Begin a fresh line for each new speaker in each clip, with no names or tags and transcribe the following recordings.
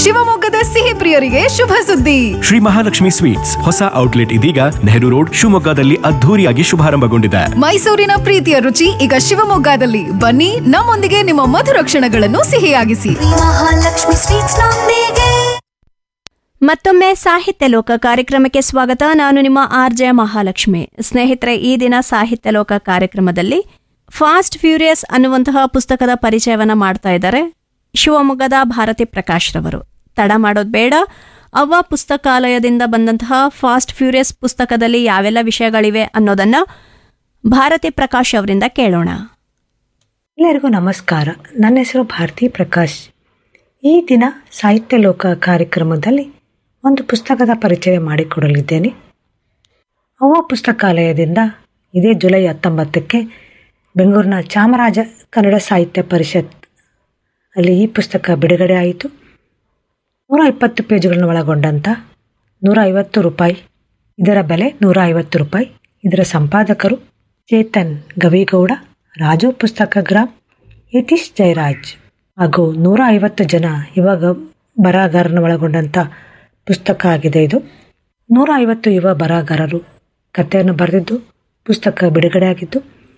ಶಿವಮೊಗ್ಗದ ಸಿಹಿ ಪ್ರಿಯರಿಗೆ ಶುಭ ಸುದ್ದಿ
ಶ್ರೀ ಮಹಾಲಕ್ಷ್ಮಿ ಸ್ವೀಟ್ಸ್ ಹೊಸ ಔಟ್ಲೆಟ್ ಇದೀಗ ನೆಹರು ರೋಡ್ ಶಿವಮೊಗ್ಗದಲ್ಲಿ ಅದ್ಧೂರಿಯಾಗಿ ಶುಭಾರಂಭಗೊಂಡಿದೆ
ಮೈಸೂರಿನ ಪ್ರೀತಿಯ ರುಚಿ ಈಗ ಶಿವಮೊಗ್ಗದಲ್ಲಿ ಬನ್ನಿ ನಮ್ಮೊಂದಿಗೆ ನಿಮ್ಮ ಮಧುರ ಕ್ಷಣಗಳನ್ನು ಸಿಹಿಯಾಗಿಸಿ
ಮಹಾಲಕ್ಷ್ಮಿ ಸ್ವೀಟ್ಸ್ ನೊಂದಿಗೆ
ಮತ್ತೊಮ್ಮೆ ಸಾಹಿತ್ಯ ಲೋಕ ಕಾರ್ಯಕ್ರಮಕ್ಕೆ ಸ್ವಾಗತ ನಾನು ನಿಮ್ಮ ಆರ್ ಜೆ ಮಹಾಲಕ್ಷ್ಮಿ ಸ್ನೇಹಿತರೆ ಈ ದಿನ ಸಾಹಿತ್ಯ ಲೋಕ ಕಾರ್ಯಕ್ರಮದಲ್ಲಿ ಫಾಸ್ಟ್ ಫ್ಯೂರಿಯಸ್ ಅನ್ನುವಂತಹ ಪುಸ್ತಕದ ಪರಿಚಯವನ್ನ ಮಾಡ್ತಾ ಇದ್ದಾರೆ ಶಿವಮೊಗ್ಗದ ಭಾರತಿ ಪ್ರಕಾಶ್ ರವರು ತಡ ಮಾಡೋದು ಬೇಡ ಅವ್ವ ಪುಸ್ತಕಾಲಯದಿಂದ ಬಂದಂತಹ ಫಾಸ್ಟ್ ಫ್ಯೂರಿಯಸ್ ಪುಸ್ತಕದಲ್ಲಿ ಯಾವೆಲ್ಲ ವಿಷಯಗಳಿವೆ ಅನ್ನೋದನ್ನ ಭಾರತಿ ಪ್ರಕಾಶ್ ಅವರಿಂದ ಕೇಳೋಣ
ಎಲ್ಲರಿಗೂ ನಮಸ್ಕಾರ ನನ್ನ ಹೆಸರು ಭಾರತಿ ಪ್ರಕಾಶ್ ಈ ದಿನ ಸಾಹಿತ್ಯ ಲೋಕ ಕಾರ್ಯಕ್ರಮದಲ್ಲಿ ಒಂದು ಪುಸ್ತಕದ ಪರಿಚಯ ಮಾಡಿಕೊಡಲಿದ್ದೇನೆ ಅವ್ವ ಪುಸ್ತಕಾಲಯದಿಂದ ಇದೇ ಜುಲೈ ಹತ್ತೊಂಬತ್ತಕ್ಕೆ ಬೆಂಗಳೂರಿನ ಚಾಮರಾಜ ಕನ್ನಡ ಸಾಹಿತ್ಯ ಪರಿಷತ್ ಅಲ್ಲಿ ಈ ಪುಸ್ತಕ ಬಿಡುಗಡೆ ಆಯಿತು ನೂರ ಇಪ್ಪತ್ತು ಪೇಜುಗಳನ್ನು ಒಳಗೊಂಡಂಥ ನೂರ ಐವತ್ತು ರೂಪಾಯಿ ಇದರ ಬೆಲೆ ನೂರ ಐವತ್ತು ರೂಪಾಯಿ ಇದರ ಸಂಪಾದಕರು ಚೇತನ್ ಗವಿಗೌಡ ರಾಜು ಪುಸ್ತಕ ಗ್ರಾಮ್ ಯತೀಶ್ ಜಯರಾಜ್ ಹಾಗೂ ನೂರ ಐವತ್ತು ಜನ ಇವಾಗ ಬರಹಗಾರನ ಒಳಗೊಂಡಂಥ ಪುಸ್ತಕ ಆಗಿದೆ ಇದು ನೂರ ಐವತ್ತು ಯುವ ಬರಹಗಾರರು ಕಥೆಯನ್ನು ಬರೆದಿದ್ದು ಪುಸ್ತಕ ಬಿಡುಗಡೆ ಆಗಿದ್ದು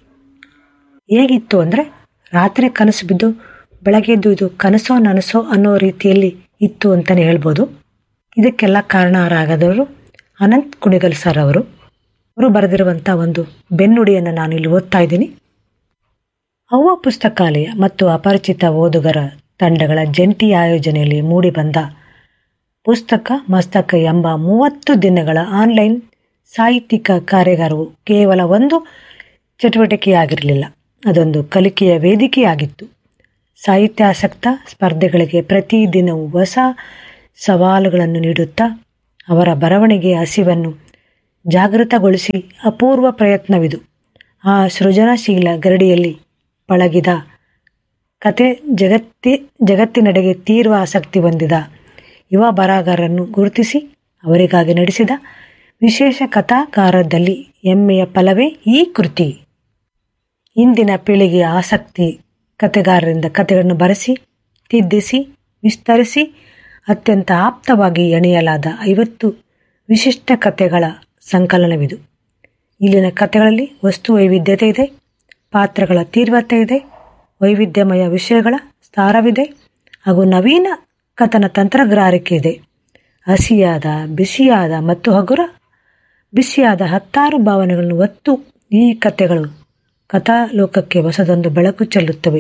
ಹೇಗಿತ್ತು ಅಂದರೆ ರಾತ್ರಿ ಕನಸು ಬಿದ್ದು ಬೆಳಗ್ಗೆ ಎದ್ದು ಇದು ಕನಸೋ ನನಸೋ ಅನ್ನೋ ರೀತಿಯಲ್ಲಿ ಇತ್ತು ಅಂತಲೇ ಹೇಳ್ಬೋದು ಇದಕ್ಕೆಲ್ಲ ಕಾರಣರಾಗದವರು ಅನಂತ್ ಕುಣಿಗಲ್ ಸರ್ ಅವರು ಅವರು ಬರೆದಿರುವಂಥ ಒಂದು ಬೆನ್ನುಡಿಯನ್ನು ನಾನು ಇಲ್ಲಿ ಓದ್ತಾ ಇದ್ದೀನಿ ಅವ್ವ ಪುಸ್ತಕಾಲಯ ಮತ್ತು ಅಪರಿಚಿತ ಓದುಗರ ತಂಡಗಳ ಜಂಟಿ ಆಯೋಜನೆಯಲ್ಲಿ ಮೂಡಿಬಂದ ಪುಸ್ತಕ ಮಸ್ತಕ ಎಂಬ ಮೂವತ್ತು ದಿನಗಳ ಆನ್ಲೈನ್ ಸಾಹಿತ್ಯಿಕ ಕಾರ್ಯಾಗಾರವು ಕೇವಲ ಒಂದು ಚಟುವಟಿಕೆಯಾಗಿರಲಿಲ್ಲ ಅದೊಂದು ಕಲಿಕೆಯ ವೇದಿಕೆಯಾಗಿತ್ತು ಸಾಹಿತ್ಯಾಸಕ್ತ ಸ್ಪರ್ಧೆಗಳಿಗೆ ಪ್ರತಿದಿನವೂ ಹೊಸ ಸವಾಲುಗಳನ್ನು ನೀಡುತ್ತಾ ಅವರ ಬರವಣಿಗೆಯ ಹಸಿವನ್ನು ಜಾಗೃತಗೊಳಿಸಿ ಅಪೂರ್ವ ಪ್ರಯತ್ನವಿದು ಆ ಸೃಜನಶೀಲ ಗರಡಿಯಲ್ಲಿ ಪಳಗಿದ ಕತೆ ಜಗತ್ತಿ ಜಗತ್ತಿನೆಡೆಗೆ ತೀವ್ರ ಆಸಕ್ತಿ ಹೊಂದಿದ ಯುವ ಬರಹಗಾರರನ್ನು ಗುರುತಿಸಿ ಅವರಿಗಾಗಿ ನಡೆಸಿದ ವಿಶೇಷ ಕಥಾಕಾರದಲ್ಲಿ ಹೆಮ್ಮೆಯ ಫಲವೇ ಈ ಕೃತಿ ಇಂದಿನ ಪೀಳಿಗೆಯ ಆಸಕ್ತಿ ಕತೆಗಾರರಿಂದ ಕತೆಗಳನ್ನು ಬರೆಸಿ ತಿದ್ದಿಸಿ ವಿಸ್ತರಿಸಿ ಅತ್ಯಂತ ಆಪ್ತವಾಗಿ ಎಣೆಯಲಾದ ಐವತ್ತು ವಿಶಿಷ್ಟ ಕಥೆಗಳ ಸಂಕಲನವಿದು ಇಲ್ಲಿನ ಕಥೆಗಳಲ್ಲಿ ವಸ್ತು ವೈವಿಧ್ಯತೆ ಇದೆ ಪಾತ್ರಗಳ ತೀವ್ರತೆ ಇದೆ ವೈವಿಧ್ಯಮಯ ವಿಷಯಗಳ ಸ್ಥಾರವಿದೆ ಹಾಗೂ ನವೀನ ಕಥನ ತಂತ್ರಗಾರಿಕೆ ಇದೆ ಹಸಿಯಾದ ಬಿಸಿಯಾದ ಮತ್ತು ಹಗುರ ಬಿಸಿಯಾದ ಹತ್ತಾರು ಭಾವನೆಗಳನ್ನು ಒತ್ತು ಈ ಕಥೆಗಳು ಕಥಾಲೋಕಕ್ಕೆ ಹೊಸದೊಂದು ಬೆಳಕು ಚೆಲ್ಲುತ್ತವೆ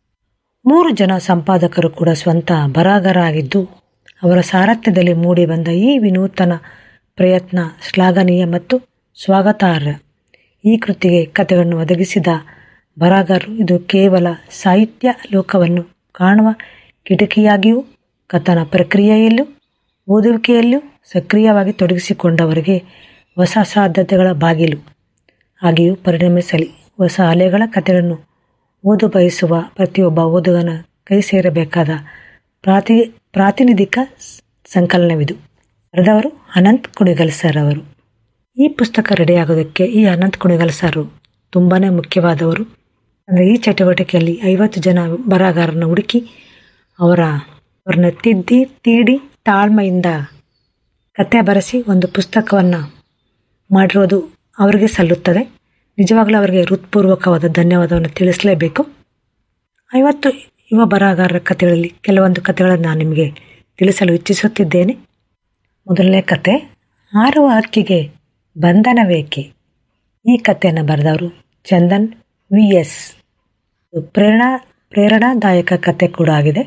ಮೂರು ಜನ ಸಂಪಾದಕರು ಕೂಡ ಸ್ವಂತ ಬರಹಗಾರ ಆಗಿದ್ದು ಅವರ ಸಾರಥ್ಯದಲ್ಲಿ ಮೂಡಿಬಂದ ಈ ವಿನೂತನ ಪ್ರಯತ್ನ ಶ್ಲಾಘನೀಯ ಮತ್ತು ಸ್ವಾಗತಾರ್ಹ ಈ ಕೃತಿಗೆ ಕಥೆಗಳನ್ನು ಒದಗಿಸಿದ ಬರಹಗಾರರು ಇದು ಕೇವಲ ಸಾಹಿತ್ಯ ಲೋಕವನ್ನು ಕಾಣುವ ಕಿಟಕಿಯಾಗಿಯೂ ಕಥನ ಪ್ರಕ್ರಿಯೆಯಲ್ಲೂ ಓದುವಿಕೆಯಲ್ಲೂ ಸಕ್ರಿಯವಾಗಿ ತೊಡಗಿಸಿಕೊಂಡವರಿಗೆ ಹೊಸ ಸಾಧ್ಯತೆಗಳ ಬಾಗಿಲು ಆಗಿಯೂ ಪರಿಣಮಿಸಲಿ ಹೊಸ ಅಲೆಗಳ ಕಥೆಗಳನ್ನು ಓದು ಬಯಸುವ ಪ್ರತಿಯೊಬ್ಬ ಓದುಗನ ಕೈ ಸೇರಬೇಕಾದ ಪ್ರಾತಿ ಪ್ರಾತಿನಿಧಿಕ ಸಂಕಲನವಿದು ಬರೆದವರು ಅನಂತ್ ಕುಣಿಗಲ್ ಸರ್ ಅವರು ಈ ಪುಸ್ತಕ ರೆಡಿಯಾಗೋದಕ್ಕೆ ಈ ಅನಂತ್ ಕುಣಿಗಲ್ ಸರ್ ತುಂಬಾ ಮುಖ್ಯವಾದವರು ಅಂದರೆ ಈ ಚಟುವಟಿಕೆಯಲ್ಲಿ ಐವತ್ತು ಜನ ಬರಹಗಾರರನ್ನ ಹುಡುಕಿ ಅವರ ಅವ್ರನ್ನ ತಿದ್ದಿ ತೀಡಿ ತಾಳ್ಮೆಯಿಂದ ಕತೆ ಬರೆಸಿ ಒಂದು ಪುಸ್ತಕವನ್ನು ಮಾಡಿರೋದು ಅವರಿಗೆ ಸಲ್ಲುತ್ತದೆ ನಿಜವಾಗಲೂ ಅವರಿಗೆ ಹೃತ್ಪೂರ್ವಕವಾದ ಧನ್ಯವಾದವನ್ನು ತಿಳಿಸಲೇಬೇಕು ಐವತ್ತು ಯುವ ಬರಹಗಾರರ ಕಥೆಗಳಲ್ಲಿ ಕೆಲವೊಂದು ಕಥೆಗಳನ್ನು ನಾನು ನಿಮಗೆ ತಿಳಿಸಲು ಇಚ್ಛಿಸುತ್ತಿದ್ದೇನೆ ಮೊದಲನೇ ಕತೆ ಹಾರುವ ಹಕ್ಕಿಗೆ ಬಂಧನವೇಕೆ ಈ ಕಥೆಯನ್ನು ಬರೆದವರು ಚಂದನ್ ವಿ ಎಸ್ ಪ್ರೇರಣಾ ಪ್ರೇರಣಾದಾಯಕ ಕತೆ ಕೂಡ ಆಗಿದೆ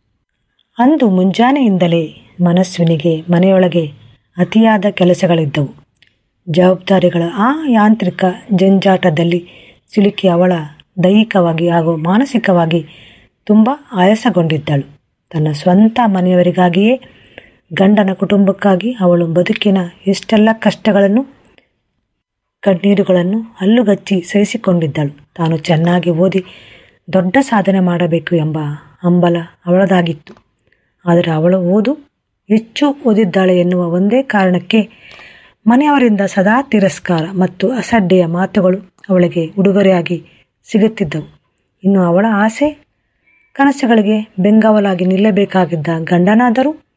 ಅಂದು ಮುಂಜಾನೆಯಿಂದಲೇ ಮನಸ್ವಿನಿಗೆ ಮನೆಯೊಳಗೆ ಅತಿಯಾದ ಕೆಲಸಗಳಿದ್ದವು ಜವಾಬ್ದಾರಿಗಳ ಆ ಯಾಂತ್ರಿಕ ಜಂಜಾಟದಲ್ಲಿ ಸಿಲುಕಿ ಅವಳ ದೈಹಿಕವಾಗಿ ಹಾಗೂ ಮಾನಸಿಕವಾಗಿ ತುಂಬ ಆಯಾಸಗೊಂಡಿದ್ದಳು ತನ್ನ ಸ್ವಂತ ಮನೆಯವರಿಗಾಗಿಯೇ ಗಂಡನ ಕುಟುಂಬಕ್ಕಾಗಿ ಅವಳು ಬದುಕಿನ ಎಷ್ಟೆಲ್ಲ ಕಷ್ಟಗಳನ್ನು ಕಣ್ಣೀರುಗಳನ್ನು ಹಲ್ಲುಗಚ್ಚಿ ಸಹಿಸಿಕೊಂಡಿದ್ದಳು ತಾನು ಚೆನ್ನಾಗಿ ಓದಿ ದೊಡ್ಡ ಸಾಧನೆ ಮಾಡಬೇಕು ಎಂಬ ಹಂಬಲ ಅವಳದಾಗಿತ್ತು ಆದರೆ ಅವಳು ಓದು ಹೆಚ್ಚು ಓದಿದ್ದಾಳೆ ಎನ್ನುವ ಒಂದೇ ಕಾರಣಕ್ಕೆ ಮನೆಯವರಿಂದ ಸದಾ ತಿರಸ್ಕಾರ ಮತ್ತು ಅಸಡ್ಡೆಯ ಮಾತುಗಳು ಅವಳಿಗೆ ಉಡುಗೊರೆಯಾಗಿ ಸಿಗುತ್ತಿದ್ದವು ಇನ್ನು ಅವಳ ಆಸೆ ಕನಸುಗಳಿಗೆ ಬೆಂಗಾವಲಾಗಿ ನಿಲ್ಲಬೇಕಾಗಿದ್ದ ಗಂಡನಾದರೂ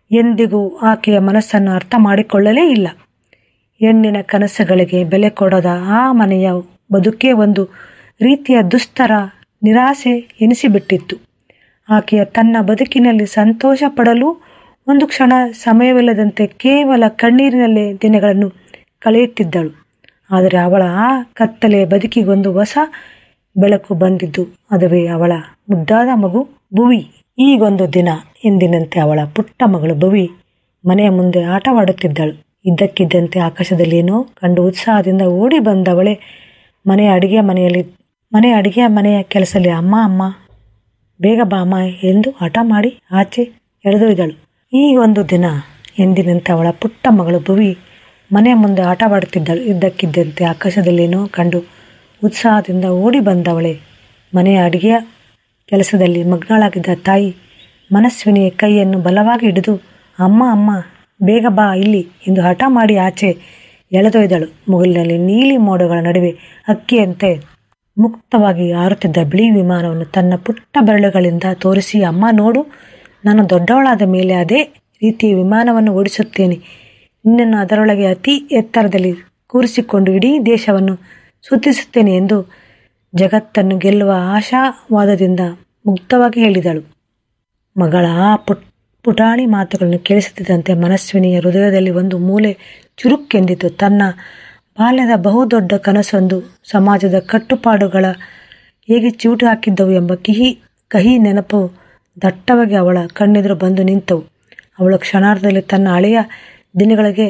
ಎಂದಿಗೂ ಆಕೆಯ ಮನಸ್ಸನ್ನು ಅರ್ಥ ಮಾಡಿಕೊಳ್ಳಲೇ ಇಲ್ಲ ಹೆಣ್ಣಿನ ಕನಸುಗಳಿಗೆ ಬೆಲೆ ಕೊಡದ ಆ ಮನೆಯ ಬದುಕೇ ಒಂದು ರೀತಿಯ ದುಸ್ತರ ನಿರಾಸೆ ಎನಿಸಿಬಿಟ್ಟಿತ್ತು ಆಕೆಯ ತನ್ನ ಬದುಕಿನಲ್ಲಿ ಸಂತೋಷ ಪಡಲು ಒಂದು ಕ್ಷಣ ಸಮಯವಿಲ್ಲದಂತೆ ಕೇವಲ ಕಣ್ಣೀರಿನಲ್ಲೇ ದಿನಗಳನ್ನು ಕಳೆಯುತ್ತಿದ್ದಳು ಆದರೆ ಅವಳ ಆ ಕತ್ತಲೆ ಬದುಕಿಗೊಂದು ಹೊಸ ಬೆಳಕು ಬಂದಿದ್ದು ಅದುವೇ ಅವಳ ಮುದ್ದಾದ ಮಗು ಭುವಿ ಈಗೊಂದು ದಿನ ಎಂದಿನಂತೆ ಅವಳ ಪುಟ್ಟ ಮಗಳು ಭುವಿ ಮನೆಯ ಮುಂದೆ ಆಟವಾಡುತ್ತಿದ್ದಳು ಇದ್ದಕ್ಕಿದ್ದಂತೆ ಆಕಾಶದಲ್ಲಿ ಏನೋ ಕಂಡು ಉತ್ಸಾಹದಿಂದ ಓಡಿ ಬಂದವಳೆ ಮನೆಯ ಅಡಿಗೆ ಮನೆಯಲ್ಲಿ ಮನೆಯ ಅಡಿಗೆಯ ಮನೆಯ ಕೆಲಸದಲ್ಲಿ ಅಮ್ಮ ಅಮ್ಮ ಬೇಗ ಬಾ ಅಮ್ಮ ಎಂದು ಹಠ ಮಾಡಿ ಆಚೆ ಎಳೆದೊಯ್ದಳು ಈ ಒಂದು ದಿನ ಎಂದಿನಂತೆ ಅವಳ ಪುಟ್ಟ ಮಗಳು ಭುವಿ ಮನೆಯ ಮುಂದೆ ಆಟವಾಡುತ್ತಿದ್ದಳು ಇದ್ದಕ್ಕಿದ್ದಂತೆ ಆಕಾಶದಲ್ಲೇನೋ ಕಂಡು ಉತ್ಸಾಹದಿಂದ ಓಡಿ ಬಂದವಳೆ ಮನೆಯ ಅಡಿಗೆಯ ಕೆಲಸದಲ್ಲಿ ಮಗ್ನಳಾಗಿದ್ದ ತಾಯಿ ಮನಸ್ವಿನಿಯ ಕೈಯನ್ನು ಬಲವಾಗಿ ಹಿಡಿದು ಅಮ್ಮ ಅಮ್ಮ ಬೇಗ ಬಾ ಇಲ್ಲಿ ಎಂದು ಹಠ ಮಾಡಿ ಆಚೆ ಎಳೆದೊಯ್ದಳು ಮುಗಿಲಿನಲ್ಲಿ ನೀಲಿ ಮೋಡಗಳ ನಡುವೆ ಅಕ್ಕಿಯಂತೆ ಮುಕ್ತವಾಗಿ ಹಾರುತ್ತಿದ್ದ ಬಿಳಿ ವಿಮಾನವನ್ನು ತನ್ನ ಪುಟ್ಟ ಬೆರಳುಗಳಿಂದ ತೋರಿಸಿ ಅಮ್ಮ ನೋಡು ನಾನು ದೊಡ್ಡವಳಾದ ಮೇಲೆ ಅದೇ ರೀತಿಯ ವಿಮಾನವನ್ನು ಓಡಿಸುತ್ತೇನೆ ನಿನ್ನನ್ನು ಅದರೊಳಗೆ ಅತಿ ಎತ್ತರದಲ್ಲಿ ಕೂರಿಸಿಕೊಂಡು ಇಡೀ ದೇಶವನ್ನು ಸುತ್ತಿಸುತ್ತೇನೆ ಎಂದು ಜಗತ್ತನ್ನು ಗೆಲ್ಲುವ ಆಶಾವಾದದಿಂದ ಮುಕ್ತವಾಗಿ ಹೇಳಿದಳು ಮಗಳ ಆ ಪುಟ್ ಪುಟಾಣಿ ಮಾತುಗಳನ್ನು ಕೇಳಿಸುತ್ತಿದ್ದಂತೆ ಮನಸ್ವಿನಿಯ ಹೃದಯದಲ್ಲಿ ಒಂದು ಮೂಲೆ ಚುರುಕೆಂದಿತು ತನ್ನ ಬಾಲ್ಯದ ಬಹುದೊಡ್ಡ ಕನಸೊಂದು ಸಮಾಜದ ಕಟ್ಟುಪಾಡುಗಳ ಹೇಗೆ ಚೂಟು ಹಾಕಿದ್ದವು ಎಂಬ ಕಿಹಿ ಕಹಿ ನೆನಪು ದಟ್ಟವಾಗಿ ಅವಳ ಕಣ್ಣೆದುರು ಬಂದು ನಿಂತವು ಅವಳು ಕ್ಷಣಾರ್ಧದಲ್ಲಿ ತನ್ನ ಹಳೆಯ ದಿನಗಳಿಗೆ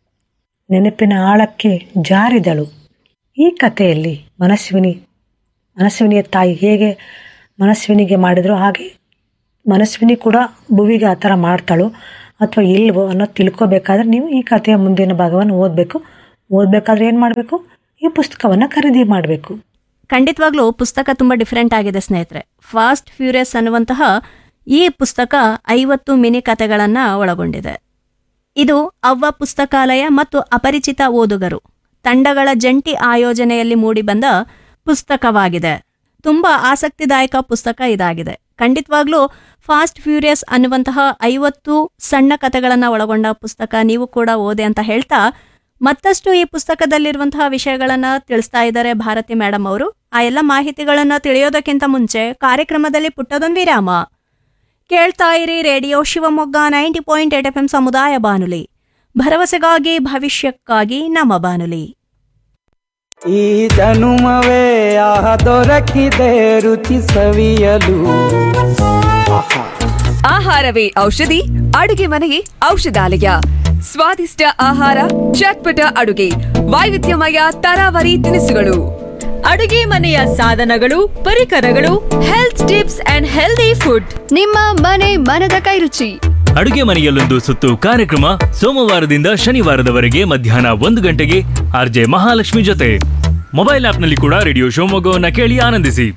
ನೆನಪಿನ ಆಳಕ್ಕೆ ಜಾರಿದಳು ಈ ಕಥೆಯಲ್ಲಿ ಮನಸ್ವಿನಿ ಮನಸ್ವಿನಿಯ ತಾಯಿ ಹೇಗೆ ಮನಸ್ವಿನಿಗೆ ಮಾಡಿದ್ರು ಹಾಗೆ ಮನಸ್ವಿನಿ ಕೂಡ ಭುವಿಗೆ ಆ ಥರ ಮಾಡ್ತಾಳೋ ಅಥವಾ ಇಲ್ವೋ ಅನ್ನೋದು ತಿಳ್ಕೊಬೇಕಾದ್ರೆ ನೀವು ಈ ಕಥೆಯ ಮುಂದಿನ ಭಾಗವನ್ನು ಓದಬೇಕು ಓದಬೇಕಾದ್ರೆ ಏನು ಮಾಡಬೇಕು ಈ ಪುಸ್ತಕವನ್ನು ಖರೀದಿ ಮಾಡಬೇಕು
ಖಂಡಿತವಾಗ್ಲೂ ಪುಸ್ತಕ ತುಂಬಾ ಡಿಫರೆಂಟ್ ಆಗಿದೆ ಸ್ನೇಹಿತರೆ ಫಾಸ್ಟ್ ಫ್ಯೂರಿಯಸ್ ಅನ್ನುವಂತಹ ಈ ಪುಸ್ತಕ ಐವತ್ತು ಮಿನಿ ಕಥೆಗಳನ್ನ ಒಳಗೊಂಡಿದೆ ಇದು ಅವ್ವ ಪುಸ್ತಕಾಲಯ ಮತ್ತು ಅಪರಿಚಿತ ಓದುಗರು ತಂಡಗಳ ಜಂಟಿ ಆಯೋಜನೆಯಲ್ಲಿ ಮೂಡಿಬಂದ ಪುಸ್ತಕವಾಗಿದೆ ತುಂಬಾ ಆಸಕ್ತಿದಾಯಕ ಪುಸ್ತಕ ಇದಾಗಿದೆ ಖಂಡಿತವಾಗ್ಲೂ ಫಾಸ್ಟ್ ಫ್ಯೂರಿಯಸ್ ಅನ್ನುವಂತಹ ಐವತ್ತು ಸಣ್ಣ ಕಥೆಗಳನ್ನ ಒಳಗೊಂಡ ಪುಸ್ತಕ ನೀವು ಕೂಡ ಓದೆ ಅಂತ ಹೇಳ್ತಾ ಮತ್ತಷ್ಟು ಈ ಪುಸ್ತಕದಲ್ಲಿರುವಂತಹ ವಿಷಯಗಳನ್ನ ತಿಳಿಸ್ತಾ ಇದ್ದಾರೆ ಭಾರತಿ ಮೇಡಮ್ ಅವರು ಆ ಎಲ್ಲ ಮಾಹಿತಿಗಳನ್ನ ತಿಳಿಯೋದಕ್ಕಿಂತ ಮುಂಚೆ ಕಾರ್ಯಕ್ರಮದಲ್ಲಿ ಪುಟ್ಟದೊಂದು ವಿರಾಮ ಕೇಳ್ತಾ ಇರಿ radio Shivamogga ninety point eight F M ಸಮುದಾಯ ಬಾನುಲಿ ಭರವಸೆಗಾಗಿ ಭವಿಷ್ಯಕ್ಕಾಗಿ ನಮ್ಮ ಬಾನುಲಿ
ಈ ಜನುಮವೇ ಆಹ ದೊರಕಿದೆ ರುಚಿ ಸವಿಯಲು ಆಹಾ
ಆಹಾರವೇ ಔಷಧಿ ಅಡುಗೆ ಮನೆಯೇ ಔಷಧಾಲಯ ಸ್ವಾದಿಷ್ಟ ಆಹಾರ ಚಟ್ಪಟ ಅಡುಗೆ ವೈವಿಧ್ಯಮಯ ತರಾವರಿ ತಿನಿಸುಗಳು ಅಡುಗೆ ಮನೆಯ ಸಾಧನಗಳು ಪರಿಕರಗಳು health tips and healthy food
ನಿಮ್ಮ ಮನೆ ಮನದ ಕೈರುಚಿ
ಅಡುಗೆ ಮನೆಯಲ್ಲೊಂದು ಸುತ್ತು ಕಾರ್ಯಕ್ರಮ ಸೋಮವಾರದಿಂದ ಶನಿವಾರದವರೆಗೆ ಮಧ್ಯಾಹ್ನ ಒಂದು ಗಂಟೆಗೆ ಆರ್ಜೆ ಮಹಾಲಕ್ಷ್ಮಿ ಜೊತೆ ಮೊಬೈಲ್ ಆಪ್ನಲ್ಲಿ ಕೂಡ ರೇಡಿಯೋ ಶಿವಮೊಗ್ಗವನ್ನ ಕೇಳಿ ಆನಂದಿಸಿ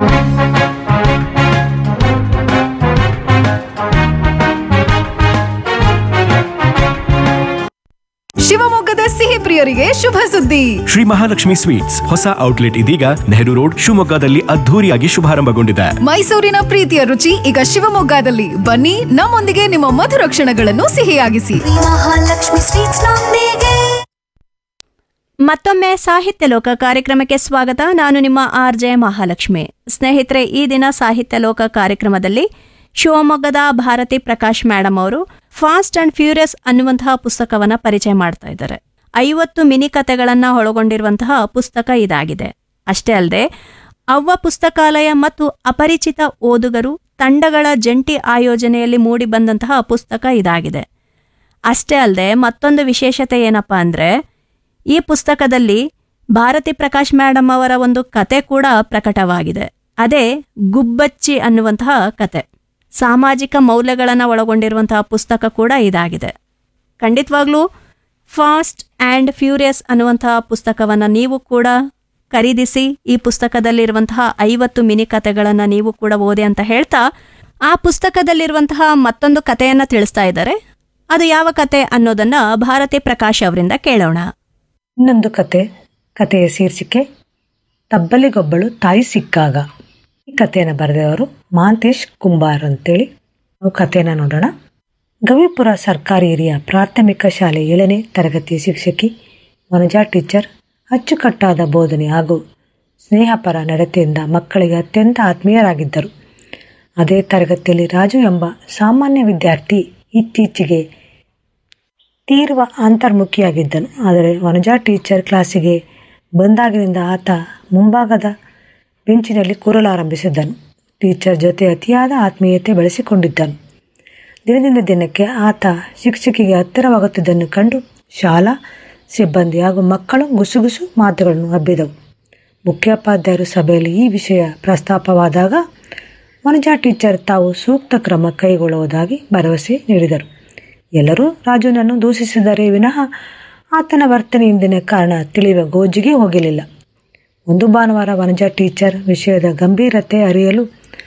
ಶಿವಮೊಗ್ಗದ ಸಿಹಿ ಪ್ರಿಯರಿಗೆ ಶುಭ ಸುದ್ದಿ
ಶ್ರೀ ಮಹಾಲಕ್ಷ್ಮಿ ಸ್ವೀಟ್ಸ್ ಹೊಸ ಔಟ್ಲೆಟ್ ಇದೀಗ ನೆಹರು ರೋಡ್ ಶಿವಮೊಗ್ಗದಲ್ಲಿ ಅದ್ಧೂರಿಯಾಗಿ ಶುಭಾರಂಭಗೊಂಡಿದೆ
ಮೈಸೂರಿನ ಪ್ರೀತಿಯ ರುಚಿ ಈಗ ಶಿವಮೊಗ್ಗದಲ್ಲಿ ಬನ್ನಿ ನಮ್ಮೊಂದಿಗೆ ನಿಮ್ಮ ಮಧುರ ಕ್ಷಣಗಳನ್ನು ಸಿಹಿಯಾಗಿಸಿ
ಶ್ರೀ ಮಹಾಲಕ್ಷ್ಮಿ ಸ್ವೀಟ್ಸ್ ನೊಂದಿಗೆ
ಮತ್ತೊಮ್ಮೆ ಸಾಹಿತ್ಯ ಲೋಕ ಕಾರ್ಯಕ್ರಮಕ್ಕೆ ಸ್ವಾಗತ ನಾನು ನಿಮ್ಮ ಆರ್ ಜೆ ಮಹಾಲಕ್ಷ್ಮಿ ಸ್ನೇಹಿತರೆ ಈ ದಿನ ಸಾಹಿತ್ಯ ಲೋಕ ಕಾರ್ಯಕ್ರಮದಲ್ಲಿ ಶಿವಮೊಗ್ಗದ ಭಾರತಿ ಪ್ರಕಾಶ್ ಮೇಡಮ್ ಅವರು ಫಾಸ್ಟ್ ಅಂಡ್ ಫ್ಯೂರಿಯಸ್ ಅನ್ನುವಂತಹ ಪುಸ್ತಕವನ್ನ ಪರಿಚಯ ಮಾಡ್ತಾ ಇದ್ದಾರೆ ಐವತ್ತು ಮಿನಿ ಕಥೆಗಳನ್ನ ಒಳಗೊಂಡಿರುವಂತಹ ಪುಸ್ತಕ ಇದಾಗಿದೆ ಅಷ್ಟೇ ಅಲ್ಲದೆ ಅವ್ವ ಪುಸ್ತಕಾಲಯ ಮತ್ತು ಅಪರಿಚಿತ ಓದುಗರು ತಂಡಗಳ ಜಂಟಿ ಆಯೋಜನೆಯಲ್ಲಿ ಮೂಡಿ ಬಂದಂತಹ ಪುಸ್ತಕ ಇದಾಗಿದೆ ಅಷ್ಟೇ ಅಲ್ಲದೆ ಮತ್ತೊಂದು ವಿಶೇಷತೆ ಏನಪ್ಪಾ ಅಂದ್ರೆ ಈ ಪುಸ್ತಕದಲ್ಲಿ ಭಾರತಿ ಪ್ರಕಾಶ್ ಮೇಡಮ್ ಅವರ ಒಂದು ಕತೆ ಕೂಡ ಪ್ರಕಟವಾಗಿದೆ ಅದೇ ಗುಬ್ಬಚ್ಚಿ ಅನ್ನುವಂತಹ ಕತೆ ಸಾಮಾಜಿಕ ಮೌಲ್ಯಗಳನ್ನು ಒಳಗೊಂಡಿರುವಂತಹ ಪುಸ್ತಕ ಕೂಡ ಇದಾಗಿದೆ ಖಂಡಿತವಾಗ್ಲೂ ಫಾಸ್ಟ್ ಆ್ಯಂಡ್ ಫ್ಯೂರಿಯಸ್ ಅನ್ನುವಂತಹ ಪುಸ್ತಕವನ್ನು ನೀವು ಕೂಡ ಖರೀದಿಸಿ ಈ ಪುಸ್ತಕದಲ್ಲಿರುವಂತಹ ಐವತ್ತು ಮಿನಿ ಕಥೆಗಳನ್ನು ನೀವು ಕೂಡ ಓದಿ ಅಂತ ಹೇಳ್ತಾ ಆ ಪುಸ್ತಕದಲ್ಲಿರುವಂತಹ ಮತ್ತೊಂದು ಕಥೆಯನ್ನ ತಿಳಿಸ್ತಾ ಇದ್ದಾರೆ ಅದು ಯಾವ ಕತೆ ಅನ್ನೋದನ್ನ ಭಾರತಿ ಪ್ರಕಾಶ್ ಅವರಿಂದ ಕೇಳೋಣ
ಇನ್ನೊಂದು ಕತೆ ಕಥೆಯ ಶೀರ್ಷಿಕೆ ತಬ್ಬಲಿಗೊಬ್ಬಳು ತಾಯಿ ಸಿಕ್ಕಾಗ ಈ ಕಥೆಯನ್ನು ಬರೆದವರು ಮಹಾಂತೇಶ್ ಕುಂಬಾರ್ ಅಂತೇಳಿ ನಾವು ಕಥೆಯನ್ನು ನೋಡೋಣ ಗವಿಪುರ ಸರ್ಕಾರಿ ಹಿರಿಯ ಪ್ರಾಥಮಿಕ ಶಾಲೆ ಏಳನೇ ತರಗತಿ ಶಿಕ್ಷಕಿ ವನಜಾ ಟೀಚರ್ ಅಚ್ಚುಕಟ್ಟಾದ ಬೋಧನೆ ಹಾಗೂ ಸ್ನೇಹಪರ ನಡತೆಯಿಂದ ಮಕ್ಕಳಿಗೆ ಅತ್ಯಂತ ಆತ್ಮೀಯರಾಗಿದ್ದರು ಅದೇ ತರಗತಿಯಲ್ಲಿ ರಾಜು ಎಂಬ ಸಾಮಾನ್ಯ ವಿದ್ಯಾರ್ಥಿ ಇತ್ತೀಚೆಗೆ ತೀವ್ರ ಅಂತರ್ಮುಖಿಯಾಗಿದ್ದನು ಆದರೆ ವನಜಾ ಟೀಚರ್ ಕ್ಲಾಸಿಗೆ ಬಂದಾಗಿನಿಂದ ಆತ ಮುಂಭಾಗದ ಬೆಂಚಿನಲ್ಲಿ ಕೂರಲಾರಂಭಿಸಿದ್ದನು ಟೀಚರ್ ಜೊತೆ ಅತಿಯಾದ ಆತ್ಮೀಯತೆ ಬೆಳೆಸಿಕೊಂಡಿದ್ದನು ದಿನದಿಂದ ದಿನಕ್ಕೆ ಆತ ಶಿಕ್ಷಕಿಗೆ ಹತ್ತಿರವಾಗುತ್ತಿದ್ದನ್ನು ಕಂಡು ಶಾಲಾ ಸಿಬ್ಬಂದಿ ಹಾಗೂ ಮಕ್ಕಳು ಗುಸುಗುಸು ಮಾತುಗಳನ್ನು ಹಬ್ಬಿದವು ಮುಖ್ಯೋಪಾಧ್ಯಾಯರು ಸಭೆಯಲ್ಲಿ ಈ ವಿಷಯ ಪ್ರಸ್ತಾಪವಾದಾಗ ವನಜಾ ಟೀಚರ್ ತಾವು ಸೂಕ್ತ ಕ್ರಮ ಕೈಗೊಳ್ಳುವುದಾಗಿ ಭರವಸೆ ನೀಡಿದರು ಎಲ್ಲರೂ ರಾಜುನನ್ನು ದೂಷಿಸಿದರೆ ವಿನಃ ಆತನ ವರ್ತನೆ ಇಂದಿನ ಕಾರಣ ತಿಳಿಯುವ ಗೋಜಿಗೆ ಹೋಗಲಿಲ್ಲ ಒಂದು ಭಾನುವಾರ ವನಜಾ ಟೀಚರ್ ವಿಷಯದ ಗಂಭೀರತೆ ಅರಿಯಲು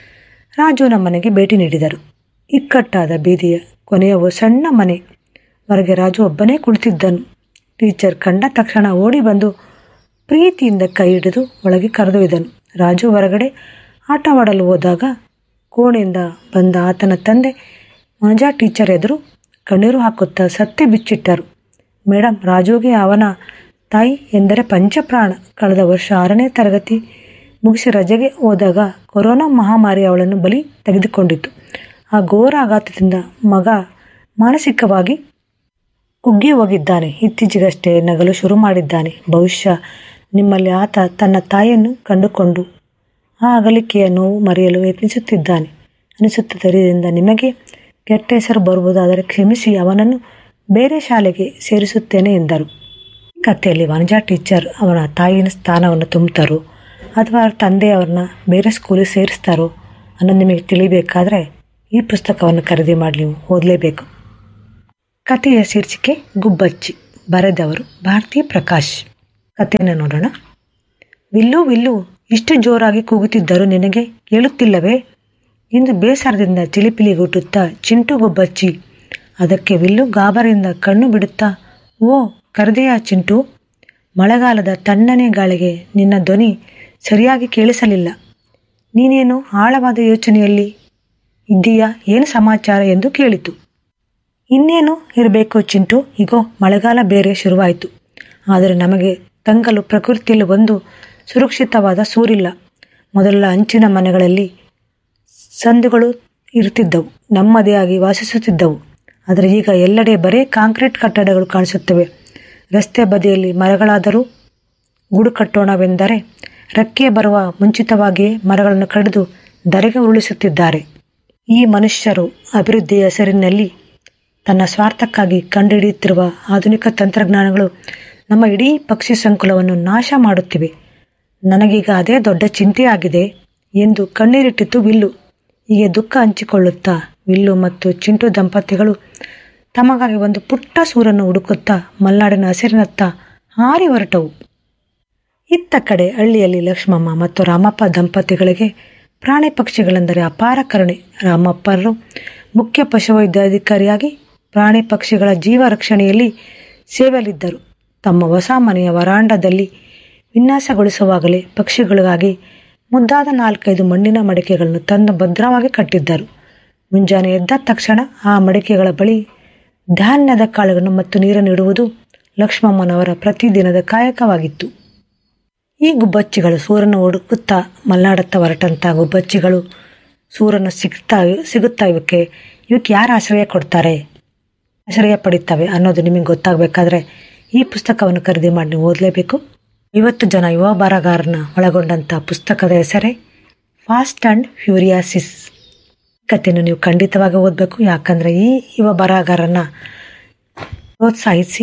ರಾಜುನ ಮನೆಗೆ ಭೇಟಿ ನೀಡಿದರು ಇಕ್ಕಟ್ಟಾದ ಬೀದಿಯ ಕೊನೆಯ ಒಂದು ಸಣ್ಣ ಮನೆ ಹೊರಗೆ ರಾಜು ಒಬ್ಬನೇ ಕುಳಿತಿದ್ದನು ಟೀಚರ್ ಕಂಡ ತಕ್ಷಣ ಓಡಿ ಬಂದು ಪ್ರೀತಿಯಿಂದ ಕೈ ಹಿಡಿದು ಒಳಗೆ ಕರೆದೊಯ್ದನು ರಾಜು ಹೊರಗಡೆ ಆಟವಾಡಲು ಹೋದಾಗ ಕೋಣೆಯಿಂದ ಬಂದ ಆತನ ತಂದೆ ವನಜಾ ಟೀಚರ್ ಎದುರು ಕಣ್ಣೀರು ಹಾಕುತ್ತಾ ಸತ್ಯ ಬಿಚ್ಚಿಟ್ಟರು ಮೇಡಮ್ ರಾಜುಗೆ ಅವನ ತಾಯಿ ಎಂದರೆ ಪಂಚಪ್ರಾಣ ಕಳೆದ ವರ್ಷ ಆರನೇ ತರಗತಿ ಮುಗಿಸಿ ರಜೆಗೆ ಹೋದಾಗ ಕೊರೋನಾ ಮಹಾಮಾರಿ ಅವಳನ್ನು ಬಲಿ ತೆಗೆದುಕೊಂಡಿತು ಆ ಘೋರ ಆಘಾತದಿಂದ ಮಗ ಮಾನಸಿಕವಾಗಿ ಕುಗ್ಗಿ ಹೋಗಿದ್ದಾನೆ ಇತ್ತೀಚೆಗಷ್ಟೇ ನಗಲು ಶುರು ಮಾಡಿದ್ದಾನೆ ಬಹುಶಃ ನಿಮ್ಮಲ್ಲಿ ಆತ ತನ್ನ ತಾಯಿಯನ್ನು ಕಂಡುಕೊಂಡು ಆ ಅಗಲಿಕೆಯ ನೋವು ಮರೆಯಲು ಯತ್ನಿಸುತ್ತಿದ್ದಾನೆ ಅನಿಸುತ್ತಿದ್ದರಿಂದ ನಿಮಗೆ ಕೆಟ್ಟ ಹೆಸರು ಬರುವುದಾದರೆ ಕ್ಷಮಿಸಿ ಅವನನ್ನು ಬೇರೆ ಶಾಲೆಗೆ ಸೇರಿಸುತ್ತೇನೆ ಎಂದರು ಈ ಕಥೆಯಲ್ಲಿ ವನಜಾ ಟೀಚರ್ ಅವನ ತಾಯಿಯ ಸ್ಥಾನವನ್ನು ತುಂಬುತ್ತಾರೋ ಅಥವಾ ಅವ್ರ ತಂದೆ ಅವ್ರನ್ನ ಬೇರೆ ಸ್ಕೂಲಿಗೆ ಸೇರಿಸ್ತಾರೋ ಅನ್ನೋದು ನಿಮಗೆ ತಿಳಿಬೇಕಾದ್ರೆ ಈ ಪುಸ್ತಕವನ್ನು ಖರೀದಿ ಮಾಡಿ ನೀವು ಓದಲೇಬೇಕು ಕಥೆಯ ಶೀರ್ಷಿಕೆ ಗುಬ್ಬಚ್ಚಿ ಬರೆದವರು ಭಾರತಿ ಪ್ರಕಾಶ್ ಕಥೆಯನ್ನು ನೋಡೋಣ ವಿಲ್ಲು ವಿಲ್ಲು ಇಷ್ಟು ಜೋರಾಗಿ ಕೂಗುತ್ತಿದ್ದರೂ ನಿನಗೆ ಕೇಳುತ್ತಿಲ್ಲವೇ ಎಂದು ಬೇಸರದಿಂದ ಚಿಲಿಪಿಲಿಗುಟ್ಟುತ್ತಾ ಚಿಂಟು ಗುಬ್ಬಚ್ಚಿ ಅದಕ್ಕೆ ವಿಲ್ಲು ಗಾಬರಿಯಿಂದ ಕಣ್ಣು ಬಿಡುತ್ತಾ ಓ ಕರೆದೆಯಾ ಚಿಂಟು ಮಳೆಗಾಲದ ತಣ್ಣನೆ ಗಾಳಿಗೆ ನಿನ್ನ ಧ್ವನಿ ಸರಿಯಾಗಿ ಕೇಳಿಸಲಿಲ್ಲ ನೀನೇನು ಆಳವಾದ ಯೋಚನೆಯಲ್ಲಿ ಇದ್ದೀಯಾ ಏನು ಸಮಾಚಾರ ಎಂದು ಕೇಳಿತು ಇನ್ನೇನು ಇರಬೇಕು ಚಿಂಟು ಈಗೋ ಮಳೆಗಾಲ ಬೇರೆ ಶುರುವಾಯಿತು ಆದರೆ ನಮಗೆ ತಂಗಲು ಪ್ರಕೃತಿಯಲ್ಲಿ ಒಂದು ಸುರಕ್ಷಿತವಾದ ಸೂರಿಲ್ಲ ಮೊದಲ ಅಂಚಿನ ಮನೆಗಳಲ್ಲಿ ಸಂದುಗಳು ಇರುತ್ತಿದ್ದವು ನೆಮ್ಮದಿಯಾಗಿ ವಾಸಿಸುತ್ತಿದ್ದವು ಆದರೆ ಈಗ ಎಲ್ಲೆಡೆ ಬರೇ ಕಾಂಕ್ರೀಟ್ ಕಟ್ಟಡಗಳು ಕಾಣಿಸುತ್ತವೆ ರಸ್ತೆ ಬದಿಯಲ್ಲಿ ಮರಗಳಾದರೂ ಗೂಡು ಕಟ್ಟೋಣವೆಂದರೆ ರೆಕ್ಕೆ ಬರುವ ಮುಂಚಿತವಾಗಿಯೇ ಮರಗಳನ್ನು ಕಡಿದು ಧರೆಗೆ ಉರುಳಿಸುತ್ತಿದ್ದಾರೆ ಈ ಮನುಷ್ಯರು ಅಭಿವೃದ್ಧಿಯ ಹೆಸರಿನಲ್ಲಿ ತನ್ನ ಸ್ವಾರ್ಥಕ್ಕಾಗಿ ಕಂಡುಹಿಡಿಯುತ್ತಿರುವ ಆಧುನಿಕ ತಂತ್ರಜ್ಞಾನಗಳು ನಮ್ಮ ಇಡೀ ಪಕ್ಷಿ ಸಂಕುಲವನ್ನು ನಾಶ ಮಾಡುತ್ತಿವೆ ನನಗೀಗ ಅದೇ ದೊಡ್ಡ ಚಿಂತೆಯಾಗಿದೆ ಎಂದು ಕಣ್ಣೀರಿಟ್ಟಿತು ವಿಲ್ಲು ಹೀಗೆ ದುಃಖ ಹಂಚಿಕೊಳ್ಳುತ್ತಾ ವಿಲ್ಲು ಮತ್ತು ಚಿಂಟು ದಂಪತಿಗಳು ತಮಗಾಗಿ ಒಂದು ಪುಟ್ಟ ಸೂರನ್ನು ಹುಡುಕುತ್ತಾ ಮಲೆನಾಡಿನ ಹಸಿರಿನತ್ತ ಹಾರಿ ಹೊರಟವು ಇತ್ತ ಕಡೆ ಹಳ್ಳಿಯಲ್ಲಿ ಲಕ್ಷ್ಮಮ್ಮ ಮತ್ತು ರಾಮಪ್ಪ ದಂಪತಿಗಳಿಗೆ ಪ್ರಾಣಿ ಪಕ್ಷಿಗಳೆಂದರೆ ಅಪಾರ ಕರುಣೆ ರಾಮಪ್ಪರು ಮುಖ್ಯ ಪಶುವೈದ್ಯಾಧಿಕಾರಿಯಾಗಿ ಪ್ರಾಣಿ ಪಕ್ಷಿಗಳ ಜೀವ ರಕ್ಷಣೆಯಲ್ಲಿ ಸೇವೆಯಲ್ಲಿದ್ದರು ತಮ್ಮ ಹೊಸ ಮನೆಯ ವರಾಂಡದಲ್ಲಿ ವಿನ್ಯಾಸಗೊಳಿಸುವಾಗಲೇ ಪಕ್ಷಿಗಳಿಗಾಗಿ ಮುದ್ದಾದ ನಾಲ್ಕೈದು ಮಣ್ಣಿನ ಮಡಿಕೆಗಳನ್ನು ತಂದು ಭದ್ರವಾಗಿ ಕಟ್ಟಿದ್ದರು ಮುಂಜಾನೆ ಎದ್ದ ತಕ್ಷಣ ಆ ಮಡಿಕೆಗಳ ಬಳಿ ಧಾನ್ಯದ ಕಾಳುಗಳನ್ನು ಮತ್ತು ನೀರನ್ನು ಇಡುವುದು ಲಕ್ಷ್ಮಮ್ಮನವರ ಪ್ರತಿದಿನದ ಕಾಯಕವಾಗಿತ್ತು ಈ ಗುಬ್ಬಚ್ಚಿಗಳು ಸೂರನ್ನು ಹುಡುಕುತ್ತಾ ಮಲ್ನಾಡತ್ತ ಹೊರಟಂಥ ಗುಬ್ಬಚ್ಚಿಗಳು ಸೂರನ್ನು ಸಿಗ್ತಾ ಸಿಗುತ್ತಾ ಇವಕ್ಕೆ ಇವಕ್ಕೆ ಯಾರು ಆಶ್ರಯ ಕೊಡ್ತಾರೆ ಆಶ್ರಯ ಪಡಿತವೆ ಅನ್ನೋದು ನಿಮಗೆ ಗೊತ್ತಾಗಬೇಕಾದ್ರೆ ಈ ಪುಸ್ತಕವನ್ನು ಖರೀದಿ ಮಾಡಿ ನೀವು ಓದಲೇಬೇಕು ಐವತ್ತು ಜನ ಯುವ ಬರಹಗಾರನ ಒಳಗೊಂಡಂಥ ಪುಸ್ತಕದ ಹೆಸರೇ ಫಾಸ್ಟ್ ಆ್ಯಂಡ್ ಫ್ಯೂರಿಯಾಸಿಸ್ ಕಥೆಯನ್ನು ನೀವು ಖಂಡಿತವಾಗಿ ಓದಬೇಕು ಯಾಕಂದರೆ ಈ ಯುವ ಬರಹಗಾರನ ಪ್ರೋತ್ಸಾಹಿಸಿ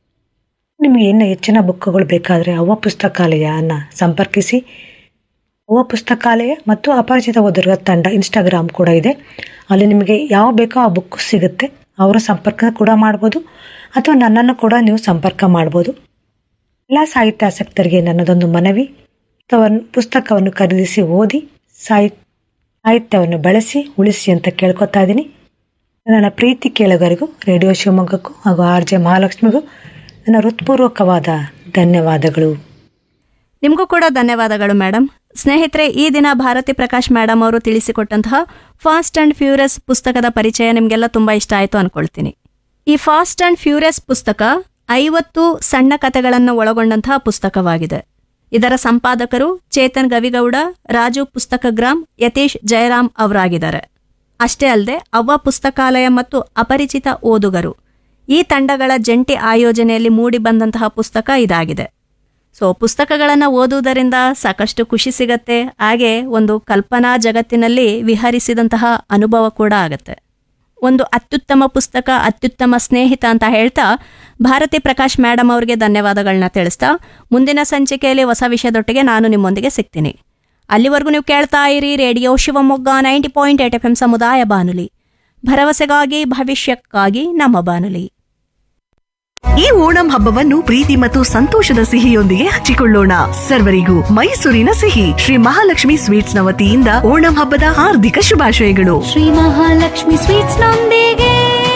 ನಿಮಗೆ ಇನ್ನು ಹೆಚ್ಚಿನ ಬುಕ್ಗಳು ಬೇಕಾದರೆ ಅವ್ವ ಪುಸ್ತಕಾಲಯನ ಸಂಪರ್ಕಿಸಿ ಅವ್ವ ಪುಸ್ತಕಾಲಯ ಮತ್ತು ಅಪರಿಚಿತ ಓದುಗರ ತಂಡ ಇನ್ಸ್ಟಾಗ್ರಾಮ್ ಕೂಡ ಇದೆ ಅಲ್ಲಿ ನಿಮಗೆ ಯಾವ ಬೇಕೋ ಆ ಬುಕ್ ಸಿಗುತ್ತೆ ಅವರ ಸಂಪರ್ಕ ಕೂಡ ಮಾಡ್ಬೋದು ಅಥವಾ ನನ್ನನ್ನು ಕೂಡ ನೀವು ಸಂಪರ್ಕ ಮಾಡ್ಬೋದು ಎಲ್ಲ ಸಾಹಿತ್ಯ ಆಸಕ್ತರಿಗೆ ನನ್ನದೊಂದು ಮನವಿ ಪುಸ್ತಕವನ್ನು ಪುಸ್ತಕವನ್ನು ಖರೀದಿಸಿ ಓದಿ ಸಾಹಿತ್ಯ ಸಾಹಿತ್ಯವನ್ನು ಬಳಸಿ ಉಳಿಸಿ ಅಂತ ಕೇಳ್ಕೊತಾ ಇದ್ದೀನಿ ನನ್ನ ಪ್ರೀತಿ ಕೇಳುಗರಿಗೂ ರೇಡಿಯೋ ಶಿವಮೊಗ್ಗಕ್ಕೂ ಹಾಗೂ ಆರ್ ಜೆ ಮಹಾಲಕ್ಷ್ಮಿಗೂ ನನ್ನ ಹೃತ್ಪೂರ್ವಕವಾದ ಧನ್ಯವಾದಗಳು
ನಿಮಗೂ ಕೂಡ ಧನ್ಯವಾದಗಳು ಮೇಡಮ್ ಸ್ನೇಹಿತರೆ ಈ ದಿನ ಭಾರತಿ ಪ್ರಕಾಶ್ ಮೇಡಮ್ ಅವರು ತಿಳಿಸಿಕೊಟ್ಟಂತಹ ಫಾಸ್ಟ್ ಅಂಡ್ ಫ್ಯೂರಿಯಸ್ ಪುಸ್ತಕದ ಪರಿಚಯ ನಿಮಗೆಲ್ಲ ತುಂಬಾ ಇಷ್ಟ ಆಯಿತು ಅನ್ಕೊಳ್ತೀನಿ ಈ ಫಾಸ್ಟ್ ಅಂಡ್ ಫ್ಯೂರಿಯಸ್ ಪುಸ್ತಕ ಐವತ್ತು ಸಣ್ಣ ಕಥೆಗಳನ್ನು ಒಳಗೊಂಡಂತಹ ಪುಸ್ತಕವಾಗಿದೆ ಇದರ ಸಂಪಾದಕರು ಚೇತನ್ ಗವಿಗೌಡ ರಾಜು ಪುಸ್ತಕಗ್ರಾಮ್ ಯತೀಶ್ ಜಯರಾಮ್ ಅವರಾಗಿದ್ದಾರೆ ಅಷ್ಟೇ ಅಲ್ಲದೆ ಅವ್ವ ಪುಸ್ತಕಾಲಯ ಮತ್ತು ಅಪರಿಚಿತ ಓದುಗರು ಈ ತಂಡಗಳ ಜಂಟಿ ಆಯೋಜನೆಯಲ್ಲಿ ಮೂಡಿ ಬಂದಂತಹ ಪುಸ್ತಕ ಇದಾಗಿದೆ ಸೊ ಪುಸ್ತಕಗಳನ್ನು ಓದುವುದರಿಂದ ಸಾಕಷ್ಟು ಖುಷಿ ಸಿಗತ್ತೆ ಹಾಗೆ ಒಂದು ಕಲ್ಪನಾ ಜಗತ್ತಿನಲ್ಲಿ ವಿಹರಿಸಿದಂತಹ ಅನುಭವ ಕೂಡ ಆಗತ್ತೆ ಒಂದು ಅತ್ಯುತ್ತಮ ಪುಸ್ತಕ ಅತ್ಯುತ್ತಮ ಸ್ನೇಹಿತ ಅಂತ ಹೇಳ್ತಾ ಭಾರತಿ ಪ್ರಕಾಶ್ ಮೇಡಮ್ ಅವರಿಗೆ ಧನ್ಯವಾದಗಳನ್ನ ತಿಳಿಸ್ತಾ ಮುಂದಿನ ಸಂಚಿಕೆಯಲ್ಲಿ ಹೊಸ ವಿಷಯದೊಟ್ಟಿಗೆ ನಾನು ನಿಮ್ಮೊಂದಿಗೆ ಸಿಗ್ತೀನಿ ಅಲ್ಲಿವರೆಗೂ ನೀವು ಕೇಳ್ತಾ ಇರಿ radio Shivamogga ninety point eight F M ಸಮುದಾಯ ಬಾನುಲಿ ಭರವಸೆಗಾಗಿ ಭವಿಷ್ಯಕ್ಕಾಗಿ ನಮ್ಮ ಬಾನುಲಿ
ಈ ಓಣಂ ಹಬ್ಬವನ್ನು ಪ್ರೀತಿ ಮತ್ತು ಸಂತೋಷದ ಸಿಹಿಯೊಂದಿಗೆ ಹಂಚಿಕೊಳ್ಳೋಣ ಸರ್ವರಿಗೂ ಮೈಸೂರಿನ ಸಿಹಿ ಶ್ರೀ ಮಹಾಲಕ್ಷ್ಮಿ ಸ್ವೀಟ್ಸ್ ನ ವತಿಯಿಂದ ಓಣಂ ಹಬ್ಬದ ಹಾರ್ದಿಕ ಶುಭಾಶಯಗಳು
ಶ್ರೀ ಮಹಾಲಕ್ಷ್ಮಿ ಸ್ವೀಟ್ಸ್ ನೊಂದಿಗೆ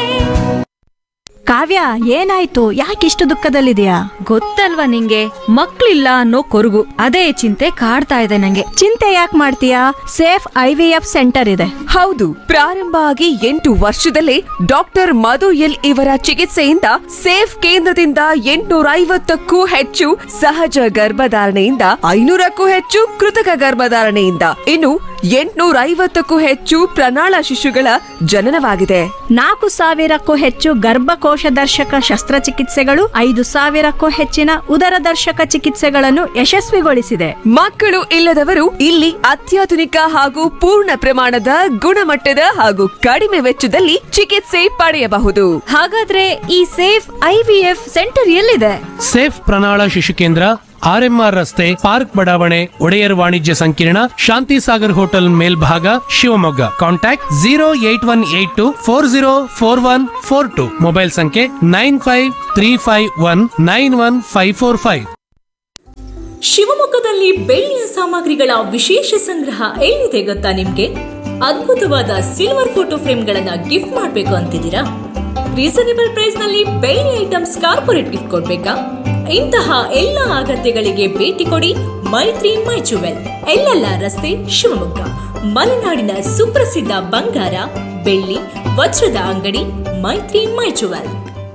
ಕಾವ್ಯ ಏನಾಯ್ತು ಯಾಕಿಷ್ಟು ದುಃಖದಲ್ಲಿದೆಯಾ
ಗೊತ್ತಲ್ವಾ ನಿಂಗೆ ಮಕ್ಳಿಲ್ಲ ಅನ್ನೋ ಕೊರಗು ಅದೇ ಚಿಂತೆ ಕಾಡ್ತಾ ಇದೆ ನಂಗೆ
ಚಿಂತೆ ಯಾಕೆ ಮಾಡ್ತೀಯಾ safe I V F centre ಇದೆ
ಹೌದು ಪ್ರಾರಂಭ ಆಗಿ ಎಂಟು ವರ್ಷದಲ್ಲೇ ಡಾಕ್ಟರ್ ಮಧು ಎಲ್ ಇವರ ಚಿಕಿತ್ಸೆಯಿಂದ ಸೇಫ್ ಕೇಂದ್ರದಿಂದ ಎಂಟುನೂರ ಐವತ್ತಕ್ಕೂ ಹೆಚ್ಚು ಸಹಜ ಗರ್ಭಧಾರಣೆಯಿಂದ ಐನೂರಕ್ಕೂ ಹೆಚ್ಚು ಕೃತಕ ಗರ್ಭಧಾರಣೆಯಿಂದ ಇನ್ನು ಎಂಟುನೂರ ಐವತ್ತಕ್ಕೂ ಹೆಚ್ಚು ಪ್ರಣಾಳ ಶಿಶುಗಳ ಜನನವಾಗಿದೆ
ನಾಲ್ಕು ಸಾವಿರಕ್ಕೂ ಹೆಚ್ಚು ಗರ್ಭಕೋಶ ದರ್ಶಕ ಶಸ್ತ್ರಚಿಕಿತ್ಸೆಗಳು ಐದು ಸಾವಿರಕ್ಕೂ ಹೆಚ್ಚಿನ ಉದರ ದರ್ಶಕ ಚಿಕಿತ್ಸೆಗಳನ್ನು ಯಶಸ್ವಿಗೊಳಿಸಿದೆ
ಮಕ್ಕಳು ಇಲ್ಲದವರು ಇಲ್ಲಿ ಅತ್ಯಾಧುನಿಕ ಹಾಗೂ ಪೂರ್ಣ ಪ್ರಮಾಣದ ಗುಣಮಟ್ಟದ ಹಾಗೂ ಕಡಿಮೆ ವೆಚ್ಚದಲ್ಲಿ ಚಿಕಿತ್ಸೆ ಪಡೆಯಬಹುದು
ಹಾಗಾದ್ರೆ ಈ safe I V F centre ಎಲ್ಲಿದೆ
ಸೇಫ್ ಪ್ರಣಾಳ ಶಿಶು ಕೇಂದ್ರ ಆರ್ಎಂಆರ್ ರಸ್ತೆ ಪಾರ್ಕ್ ಬಡಾವಣೆ ಒಡೆಯರ್ ವಾಣಿಜ್ಯ ಸಂಕೀರ್ಣ ಶಾಂತಿ ಸಾಗರ್ ಹೋಟೆಲ್ ಮೇಲ್ಭಾಗ Shivamogga contact zero eight one eight two four zero four one four two mobile ಸಂಖ್ಯೆ nine five three five one nine one five four five
ಶಿವಮೊಗ್ಗದಲ್ಲಿ ಬೆಳ್ಳಿಯ ಸಾಮಗ್ರಿಗಳ ವಿಶೇಷ ಸಂಗ್ರಹ ಎಲ್ಲಿದೆ ಗೊತ್ತಾ ನಿಮ್ಗೆ ಅದ್ಭುತವಾದ ಸಿಲ್ವರ್ ಫೋಟೋ ಫ್ರೇಮ್ಗಳನ್ನ ಗಿಫ್ಟ್ ಮಾಡ್ಬೇಕು ಅಂತಿದ್ದೀರಾ ರೀಸನೇಬಲ್ ಪ್ರೈಸ್ ನಲ್ಲಿ ಬೆಳ್ಳಿ ಐಟಮ್ಸ್ ಕಾರ್ಪೊರೇಟ್ ಗಿಫ್ಟ್ ಕೊಡ್ಬೇಕಾ ಇಂತಹ ಎಲ್ಲ ಅಗತ್ಯಗಳಿಗೆ ಭೇಟಿ ಕೊಡಿ ಮೈತ್ರಿ ಮೈ ಜುವೆಲ್ ಎಲ್ಲೆಲ್ಲ ರಸ್ತೆ ಶಿವಮೊಗ್ಗ ಮಲೆನಾಡಿನ ಸುಪ್ರಸಿದ್ಧ ಬಂಗಾರ ಬೆಳ್ಳಿ ವಜ್ರದ ಅಂಗಡಿ ಮೈತ್ರಿ ಮೈ ಜುವೆಲ್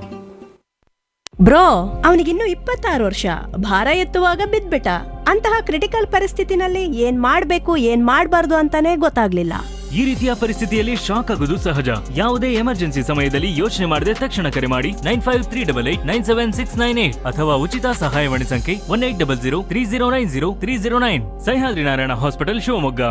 ಬ್ರೋ ಅವನಿಗಿನ್ನು ಇಪ್ಪತ್ತಾರು ವರ್ಷ ಭಾರ ಎತ್ತುವಾಗ ಬಿದ್ಬಿಟ್ಟ ಅಂತಹ ಕ್ರಿಟಿಕಲ್ ಪರಿಸ್ಥಿತಿನಲ್ಲಿ ಏನ್ ಮಾಡ್ಬೇಕು ಏನ್ ಮಾಡ್ಬಾರ್ದು ಅಂತಾನೆ ಗೊತ್ತಾಗ್ಲಿಲ್ಲ
ಈ ರೀತಿಯ ಪರಿಸ್ಥಿತಿಯಲ್ಲಿ ಶಾಕ್ ಆಗೋದು ಸಹಜ ಯಾವುದೇ ಎಮರ್ಜೆನ್ಸಿ ಸಮಯದಲ್ಲಿ ಯೋಚನೆ ಮಾಡದೆ ತಕ್ಷಣ ಕರೆ ಮಾಡಿ nine five three double eight nine seven six nine eight ಅಥವಾ ಉಚಿತ ಸಹಾಯವಾಣಿ ಸಂಖ್ಯೆ one eight double zero three zero nine zero three zero nine Sahyadri Narayana hospital Shivamogga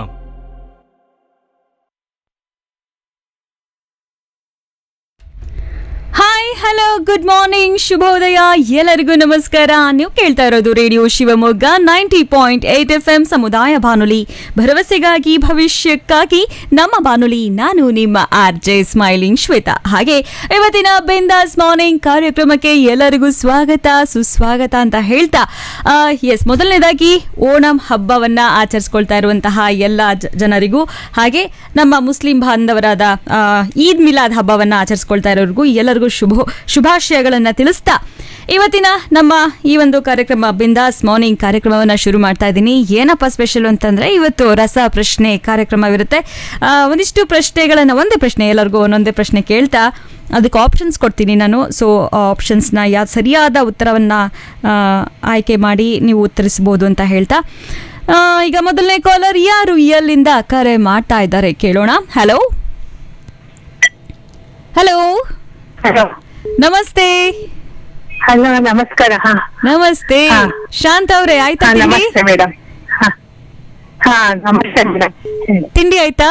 hi hello good morning ಶುಭೋದಯ ಎಲ್ಲರಿಗೂ ನಮಸ್ಕಾರ ನೀವು ಕೇಳ್ತಾ ಇರೋದು radio Shivamogga ninety point eight F M ಸಮುದಾಯ ಬಾನುಲಿ ಭರವಸೆಗಾಗಿ ಭವಿಷ್ಯಕ್ಕಾಗಿ ನಮ್ಮ ಬಾನುಲಿ ನಾನು ನಿಮ್ಮ ಆರ್ ಜೆ ಸ್ಮೈಲಿಂಗ್ ಶ್ವೇತಾ ಹಾಗೆ ಇವತ್ತಿನ ಬಿಂದಾಸ್ ಮಾರ್ನಿಂಗ್ ಕಾರ್ಯಕ್ರಮಕ್ಕೆ ಎಲ್ಲರಿಗೂ ಸ್ವಾಗತ ಸುಸ್ವಾಗತ ಅಂತ ಹೇಳ್ತಾ ಎಸ್ ಮೊದಲನೇದಾಗಿ ಓಣಂ ಹಬ್ಬವನ್ನ ಆಚರಿಸ್ಕೊಳ್ತಾ ಇರುವಂತಹ ಎಲ್ಲ ಜ- ಜನರಿಗೂ ಹಾಗೆ ನಮ್ಮ ಮುಸ್ಲಿಂ ಬಾಂಧವರಾದ ಆ, ಈದ್ ಮಿಲಾದ್ ಹಬ್ಬವನ್ನ ಆಚರಿಸ್ಕೊಳ್ತಾ ಇರೋರಿಗೂ ಎಲ್ಲರಿಗೂ ಶುಭ ಶುಭಾಶಯಗಳನ್ನ ತಿಳಿಸ್ತಾ ಇವತ್ತಿನ ನಮ್ಮ ಈ ಒಂದು ಕಾರ್ಯಕ್ರಮ ಬಿಂದಾಸ್ ಮಾರ್ನಿಂಗ್ ಕಾರ್ಯಕ್ರಮವನ್ನ ಶುರು ಮಾಡ್ತಾ ಇದ್ದೀನಿ ಏನಪ್ಪ ಸ್ಪೆಷಲ್ ಅಂತಂದ್ರೆ ಇವತ್ತು ರಸ ಪ್ರಶ್ನೆ ಕಾರ್ಯಕ್ರಮವಿರುತ್ತೆ ಆ, ಒಂದಿಷ್ಟು ಪ್ರಶ್ನೆಗಳನ್ನ ಒಂದೇ ಪ್ರಶ್ನೆ ಎಲ್ಲರಿಗೂ ಒಂದೊಂದೇ ಪ್ರಶ್ನೆ ಕೇಳ್ತಾ ಅದಕ್ಕೆ ಆಪ್ಷನ್ಸ್ ಕೊಡ್ತೀನಿ ನಾನು ಸೊ ಆಪ್ಷನ್ಸ್ನ ಯಾ ಸರಿಯಾದ ಉತ್ತರವನ್ನು ಆಯ್ಕೆ ಮಾಡಿ ನೀವು ಉತ್ತರಿಸ್ಬೋದು ಅಂತ ಹೇಳ್ತಾ ಆ, ಈಗ ಮೊದಲನೇ ಕಾಲರ್ ಯಾರು ಎಲ್ಲಿಂದ ಕರೆ ಮಾಡ್ತಾ ಇದ್ದಾರೆ ಕೇಳೋಣ ಹಲೋ ಹಲೋ ನಮಸ್ತೆ
ಹಲೋ ನಮಸ್ಕಾರ ಹಾ
ನಮಸ್ತೆ
ಹಾ.
ಶಾಂತ ಅವ್ರೆ ಆಯ್ತಾ
ಹಾ,
ತಿಂಡಿ
ನಮಸ್ತೆ ಮೇಡಮ್ ಹಾ ನಮಸ್ತೆ ಮೇಡಮ್
ತಿಂಡಿ ಆಯ್ತಾ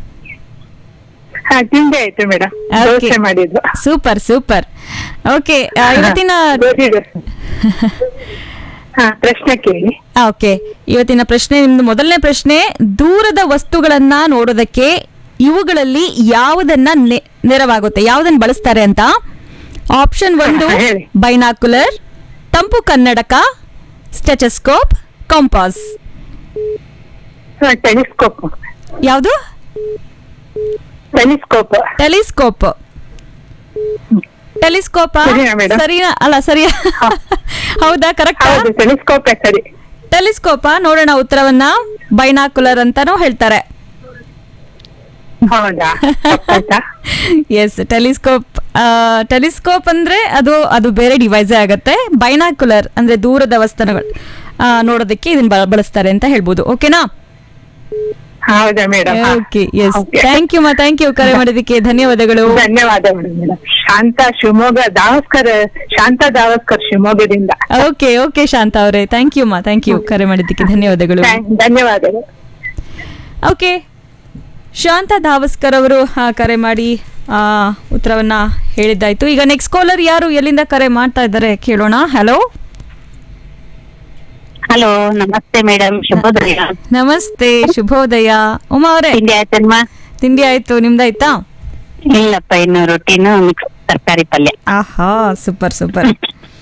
ಹಾ ತಿಂಡಿ ಆಯ್ತು ಮೇಡಮ್ ದೋಸೆ ಮಾಡಿದ್ರು
ಸೂಪರ್ ಸೂಪರ್ ಓಕೆ ಇವತ್ತಿನ
ಗೋಧಿ ದೋಸೆ. ಹಾ ಪ್ರಶ್ನೆ ಕೇಳಿ
ಓಕೆ ಇವತ್ತಿನ ಪ್ರಶ್ನೆ ನಿಮ್ದು ಮೊದಲನೇ ಪ್ರಶ್ನೆ ದೂರದ ವಸ್ತುಗಳನ್ನ ನೋಡೋದಕ್ಕೆ ಇವುಗಳಲ್ಲಿ ಯಾವುದನ್ನ ನೆ- ನೆರವಾಗುತ್ತೆ ಯಾವುದನ್ನ ಬಳಸ್ತಾರೆ ಅಂತ ಆಪ್ಷನ್ ಒಂದು ಬೈನಾಕ್ಯುಲರ್ ತಂಪು ಕನ್ನಡಕ ಸ್ಟೆಚಸ್ಕೋಪ್ ಕಂಪಾಸ್
ಟೆಲಿಸ್ಕೋಪ್
ಯಾವುದು
ಟೆಲಿಸ್ಕೋಪ್
ಟೆಲಿಸ್ಕೋಪ್ ಟೆಲಿಸ್ಕೋಪ್
ಸರಿನಾ madam?
ಸರಿನಾ ಅಲ್ಲ ಸರಿಯಾ ಹೌದಾ ಕರೆಕ್ಟ್
ಹೌದು ಟೆಲಿಸ್ಕೋಪ್ ಸರಿ
ಟೆಲಿಸ್ಕೋಪ ನೋಡೋಣ ಉತ್ತರವನ್ನ ಬೈನಾಕುಲರ್ ಅಂತಾನೂ ಹೇಳ್ತಾರೆ
ಹೌದಾ
ಎಸ್ ಟೆಲಿಸ್ಕೋಪ್ ಟೆಲಿಸ್ಕೋಪ್ ಅಂದ್ರೆ ಅದು ಅದು ಬೇರೆ ಡಿವೈಸೇ ಆಗತ್ತೆ ಬೈನಾಕುಲರ್ ಅಂದ್ರೆ ದೂರದ ವಸ್ತುಗಳು ಆ, ನೋಡೋದಕ್ಕೆ ಇದನ್ನ ಬಳ- ಬಳಸ್ತಾರೆ ಅಂತ ಹೇಳ್ಬೋದು ಓಕೆನಾ
ಹೌದಾ madam
okay yes thank you ma'am thank you ಕರೆ ಮಾಡೋದಕ್ಕೆ ಧನ್ಯವಾದಗಳು
ಧನ್ಯವಾದಗಳು ಮೇಡಮ್ ಶಾಂತ ಶಿವಮೊಗ್ಗ ದಾವಸ್ಕರ್ ಶಾಂತ ದಾವಸ್ಕರ್ ಶಿವಮೊಗ್ಗದಿಂದ
ಓಕೆ ಓಕೆ ಶಾಂತ ಅವರೇ thank you ma'am thank you ಕರೆ ಮಾಡಿದ್ದಕ್ಕೆ ಧನ್ಯವಾದಗಳು
ಧನ್ಯವಾದಗಳು
ಓಕೆ ಶಾಂತ ಧಾವಸ್ಕರ್ ಅವರು ಆ, ಕರೆ ಮಾಡಿ ಆ, ಉತ್ತರವನ್ನ ಹೇಳಿದ್ದಾಯ್ತು ಈಗ ನೆಕ್ಸ್ಟ್ ಕಾಲರ್ ಯಾರು ಎಲ್ಲಿಂದ ಕರೆ ಮಾಡ್ತಾ ಇದ್ದಾರೆ ಕೇಳೋಣ ಹಲೋ
ಹಲೋ ನಮಸ್ತೆ ಮೇಡಮ್ ಶುಭೋದಯ
ನಮಸ್ತೆ ಶುಭೋದಯ ಉಮಾ ಅವರೇ
ತಿಂಡಿ ಆಯ್ತಲ್ಮ
ತಿಂಡಿ ಆಯ್ತು ನಿಮ್ದಾಯ್ತಾ
ಇಲ್ಲಪ್ಪ ಇನ್ನು ರೊಟ್ಟಿನು ಮಿಕ್ಸ್ ತರಕಾರಿ ಪಲ್ಯ
ಆಹಾ ಸೂಪರ್ ಸೂಪರ್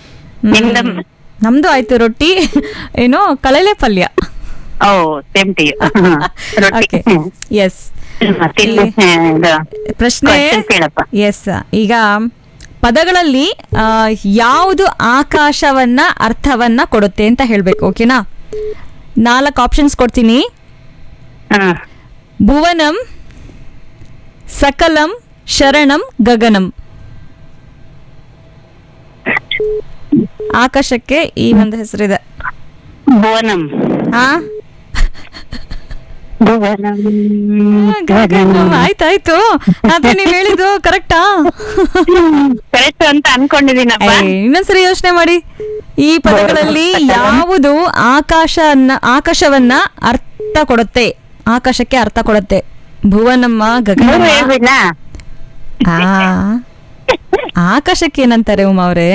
ನಮ್ದು ಆಯ್ತು ರೊಟ್ಟಿ ಏನೋ ಕಳಲೆ ಪಲ್ಯ
ಓ ಸೇಮ್ ಟು ರೊಟ್ಟಿ
ಎಸ್
ತಿನ್ನು, ಹ, ಇದು.
ಪ್ರಶ್ನೆ
Question ಕೇಳಪ್ಪ
ಎಸ್ ಈಗ ಪದಗಳಲ್ಲಿ ಆ, ಯಾವುದು ಆಕಾಶವನ್ನ ಅರ್ಥವನ್ನ ಕೊಡುತ್ತೆ ಅಂತ ಹೇಳ್ಬೇಕು ಓಕೆನಾ ನಾಲ್ಕು ಆಪ್ಷನ್ಸ್ ಕೊಡ್ತೀನಿ ಭುವನಂ ಸಕಲಂ ಶರಣಂ ಗಗನಂ ಆಕಾಶಕ್ಕೆ ಈ ಒಂದು ಹೆಸರಿದೆ
ಭುವನಂ
ಆ
ಭುವನಂ
ಗಗನಂ ಆಯ್ತಾಯ್ತು ಅದೇ ನೀವ್ ಹೇಳಿದ್ದು ಕರೆಕ್ಟಾ
ಕರೆಕ್ಟ್ ಅಂತ ಅನ್ಕೊಂಡಿದೀನಪ್ಪ
ಇನ್ನೊಂದ್ಸರಿ ಯೋಚನೆ ಮಾಡಿ ಈ ಪದಗಳಲ್ಲಿ ಯಾವುದು ಆಕಾಶ ಆಕಾಶವನ್ನ ಅರ್ಥ ಕೊಡುತ್ತೆ ಆಕಾಶಕ್ಕೆ ಅರ್ಥ ಕೊಡುತ್ತೆ ಭುವನಮ್ಮ ಗಗನ
ಮೂರು ಹೇಳ್ಬಿಡ್ಲಾ
ಆ ಆಕಾಶಕ್ಕೆ ಏನಂತಾರೆ ಉಮಾ ಅವರೇ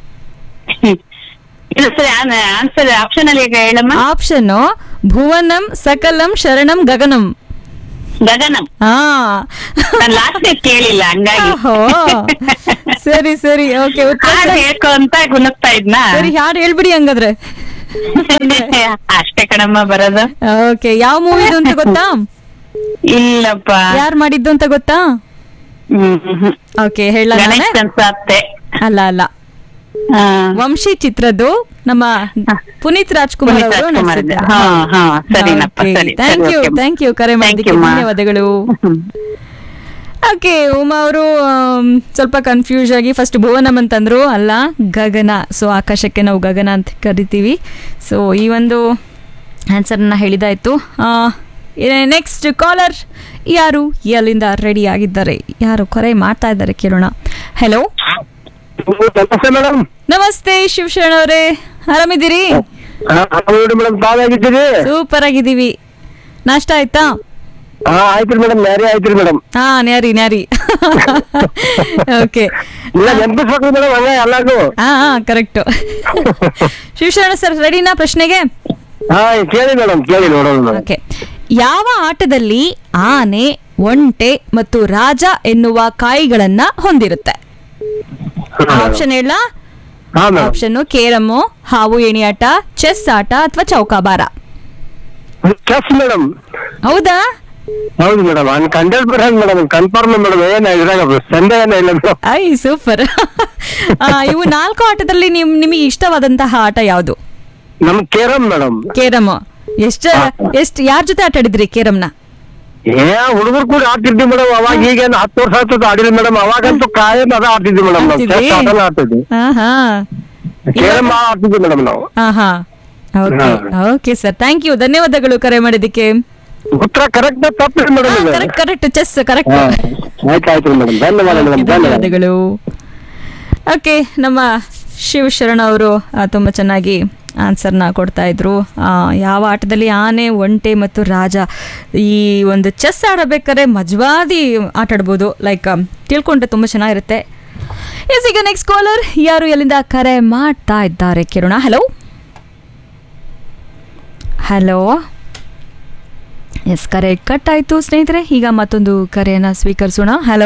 ಇಲ್ಲ ಸರಿ ಆನ್ಸರ್ ಆಪ್ಷನ್ ಅಲ್ಲಿ ಈಗ ಹೇಳಮ್ಮ
ಆಪ್ಷನ್ ಭುವನಂ ಸಕಲಂ ಶರಣಂ ಗಗನಂ
ಗಗನಂ
ಹಾ
ಲಾಸ್ಟ್ ಕೇಳಿಲ್ಲ ಹಂಗಾಗಿ
ಓಹೋ. ಸರಿ ಸರಿ ಓಕೆ
ಹಾಡು ಹೇಳ್ಕೊ ಅಂತ ಗುಣಗ್ತಾ ಇದ್ನ
ಸರಿ ಹಾಡು ಹೇಳ್ಬಿಡಿ ಹಂಗಾದ್ರೆ
ಅಷ್ಟೇ ಕಣಮ್ಮ ಬರೋದು
ಓಕೆ ಯಾವ ಮೂವಿದು ಅಂತ ಗೊತ್ತಾ
ಇಲ್ಲಪ್ಪ
ಯಾರು ಮಾಡಿದ್ದು ಅಂತ ಗೊತ್ತಾ ಓಕೆ ಹೇಳ
ಗಣೇಶ್ ಅನ್ಸತ್ತೆ
ಅಲ್ಲ ಅಲ್ಲ ವಂಶಿ ಚಿತ್ರದ್ದು ನಮ್ಮ ಪುನೀತ್ ರಾಜ್ಕುಮಾರ್
ಪುನೀತ್
ಅವರು
ರಾಜ್ಕುಮಾರ್ ಇದ್ದಾರೆ. ಹಾ, ಹಾ, ಸರಿನಪ್ಪ, ಸರಿ,
ಥ್ಯಾಂಕ್
ಸರಿ,
ಯು
okay.
ಥ್ಯಾಂಕ್ ಯು ಕರೆ ಮಾಡಿದ್ದಕ್ಕೆ
you, ಮಾ.
ಧನ್ಯವಾದಗಳು ಓಕೆ ಉಮಾ ಅವರು ಸ್ವಲ್ಪ ಕನ್ಫ್ಯೂಸ್ ಆಗಿ ಫಸ್ಟ್ ಭುವನಂ ಅಂತಂದ್ರು ಅಲ್ಲ ಗಗನ ಸೊ ಆಕಾಶಕ್ಕೆ ನಾವು ಗಗನ ಅಂತ ಕರಿತೀವಿ ಸೊ ಈ ಒಂದು ಆನ್ಸರ್ನ ಹೇಳಿದಾಯ್ತು ನೆಕ್ಸ್ಟ್ ಕಾಲರ್ ಯಾರು ಎಲ್ಲಿಂದ ರೆಡಿ ಆಗಿದ್ದಾರೆ ಯಾರು ಕರೆ ಮಾಡ್ತಾ ಇದ್ದಾರೆ ಕೇಳೋಣ ಹಲೋ
ನಮಸ್ತೆ ಮೇಡಮ್
ನಮಸ್ತೆ ಶಿವಶರಣ ಅವರೇ ಆರಾಮಿದ್ದೀರಿ
ಮೇಡಮ್ ತಾವಾಗಿದ್ದೀರಿ
ಸೂಪರ್ ಆಗಿದ್ದೀವಿ ನಾಷ್ಟ ಆಯ್ತಾ
ಹಾ ಆಯ್ತ್ರಿ ಮೇಡಮ್ ನ್ಯಾರಿ ಆಯ್ತ್ರಿ ಮೇಡಮ್
ಹಾ ನ್ಯಾರಿ ನ್ಯಾರಿ ಓಕೆ
ಇಲ್ಲ ನೆನಪಿಸ್ಬೇಕು ಮೇಡಮ್ ಹಂಗ ಎಲ್ಲಾರ್ಗು
ಹಾ ಹಾ ಕರೆಕ್ಟ್ ಶಿವಶರಣ ಸರ್ ರೆಡಿನಾ ಪ್ರಶ್ನೆಗೆ
ಹಾ ಕೇಳಿ ಮೇಡಮ್ ಕೇಳಿ ನೋಡೋಣ ಮೇಡಮ್
ಓಕೆ ಯಾವ ಆಟದಲ್ಲಿ ಆನೆ ಒಂಟೆ ಮತ್ತು ರಾಜ ಎನ್ನುವ ಕಾಯಿಗಳನ್ನ ಹೊಂದಿರುತ್ತೆ ಆಪ್ಷನ್ ಹೇಳ
ಹಾ ಮೇಡಮ್
ಆಪ್ಷನ್ ಕೇರಮ್ಮು ಹಾವು ಎಣಿಯಾಟ ಚೆಸ್ ಆಟ ಅಥವಾ ಚೌಕಾಬಾರ
ಚೆಸ್ ಮೇಡಮ್
ಹೌದಾ
ಹೌದು madam hundred percent madam confirm madam ಏನ ಇದ್ರಾಗ ಸಂದೇಹ ಇಲ್ಲ ಮೇಡಮ್
ಐ ಸೂಪರ್ ಇವು ನಾಲ್ಕು ಆಟದಲ್ಲಿ ನಿಮ್ ನಿಮಗೆ ಇಷ್ಟವಾದಂತಹ ಆಟ ಯಾವುದು
ನಮ್ ಕೇರಂ ಮೇಡಮ್
ಕೇರಮ್ ಎಷ್ಟ ಎಷ್ಟ್ ಯಾರ ಜೊತೆ ಆಟ ಆಡಿದ್ರಿ ಕೇರಮ್ನ
ಏ ಹುಡುಗರು ಕೂಡ ಆಡ್ತಿದ್ವಿ ಮೇಡಮ್ ಅವಾಗ ಈಗೇನು ಹತ್ತು ವರ್ಷ ಆಗ್ತದ ಆಡಿಲ್ಲ ಮೇಡಮ್ ಅವಾಗಂತೂ ಕಾಯಂ ಅದ ಆಡ್ತಿದ್ವಿ ಮೇಡಮ್ ನಾವು
ಆಡ್ತಿದ್ರಿ?
ಚೆಸ್ ಆಟನ ಆಡ್ತಿದ್ವಿ
ಹಾ ಹಾ
ಕೇರಂ ಆಡ್ತಿದ್ವಿ ಮೇಡಮ್ ನಾವು
ಹಾ ಹಾ okay okay sir thank you ಧನ್ಯವಾದಗಳು ಕರೆ ಮಾಡಿದ್ದಕ್ಕೆ
ಉತ್ತರ ಕರೆಕ್ಟ್ ತಪ್ಪಿಲ್ಲ ಮೇಡಮ್ ಇದು
ಕರೆಕ್ಟ್ ಕರೆಕ್ಟ್ ಚೆಸ್ ಕರೆಕ್ಟ್
ಹಾ. ಆಯ್ತು ಆಯ್ತು ಮೇಡಮ್ ಧನ್ಯವಾದ ಮೇಡಮ್ ಧನ್ಯವಾದ
ಧನ್ಯವಾದಗಳು ಓಕೆ ನಮ್ಮ ಶಿವಶರಣ ಅವರು ಆ, ತುಂಬ ಚೆನ್ನಾಗಿ ಆನ್ಸರ್ನ ಕೊಡ್ತಾ ಇದ್ರು ಆ, ಯಾವ ಆಟದಲ್ಲಿ ಆನೆ ಒಂಟೆ ಮತ್ತು ರಾಜ ಈ ಒಂದು ಚೆಸ್ ಆಡಬೇಕಾದ್ರೆ ಮಜವಾದಿ ಆಟ ಆಡ್ಬೋದು ಲೈಕ್ ತಿಳ್ಕೊಂಡ್ರೆ ತುಂಬ ಚೆನ್ನಾಗಿರುತ್ತೆ ಎಸ್ ಈಗ ನೆಕ್ಸ್ಟ್ ಕಾಲರ್ ಯಾರು ಎಲ್ಲಿಂದ ಕರೆ ಮಾಡ್ತಾ ಇದ್ದಾರೆ ಕೇಳೋಣ ಹಲೋ ಹಲೋ ಎಸ್ ಕರೆ ಕಟ್ ಆಯಿತು ಸ್ನೇಹಿತರೆ ಈಗ ಮತ್ತೊಂದು ಕರೆಯನ್ನು ಸ್ವೀಕರಿಸೋಣ ಹಲೋ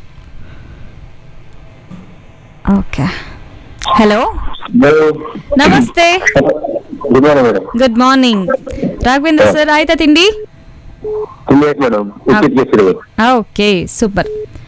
ಓಕೆ ಹಲೋ ನಮಸ್ತೆ
good morning madam
good morning Raghavendra sir ಆಯ್ತಾ ತಿಂಡಿ
ತುಂಬ ಆಯ್ತು ಮೇಡಮ್ ಉಪ್ಪಿಟ್ಟು ಕೇಸರಿ
ಓಕೆ ಸೂಪರ್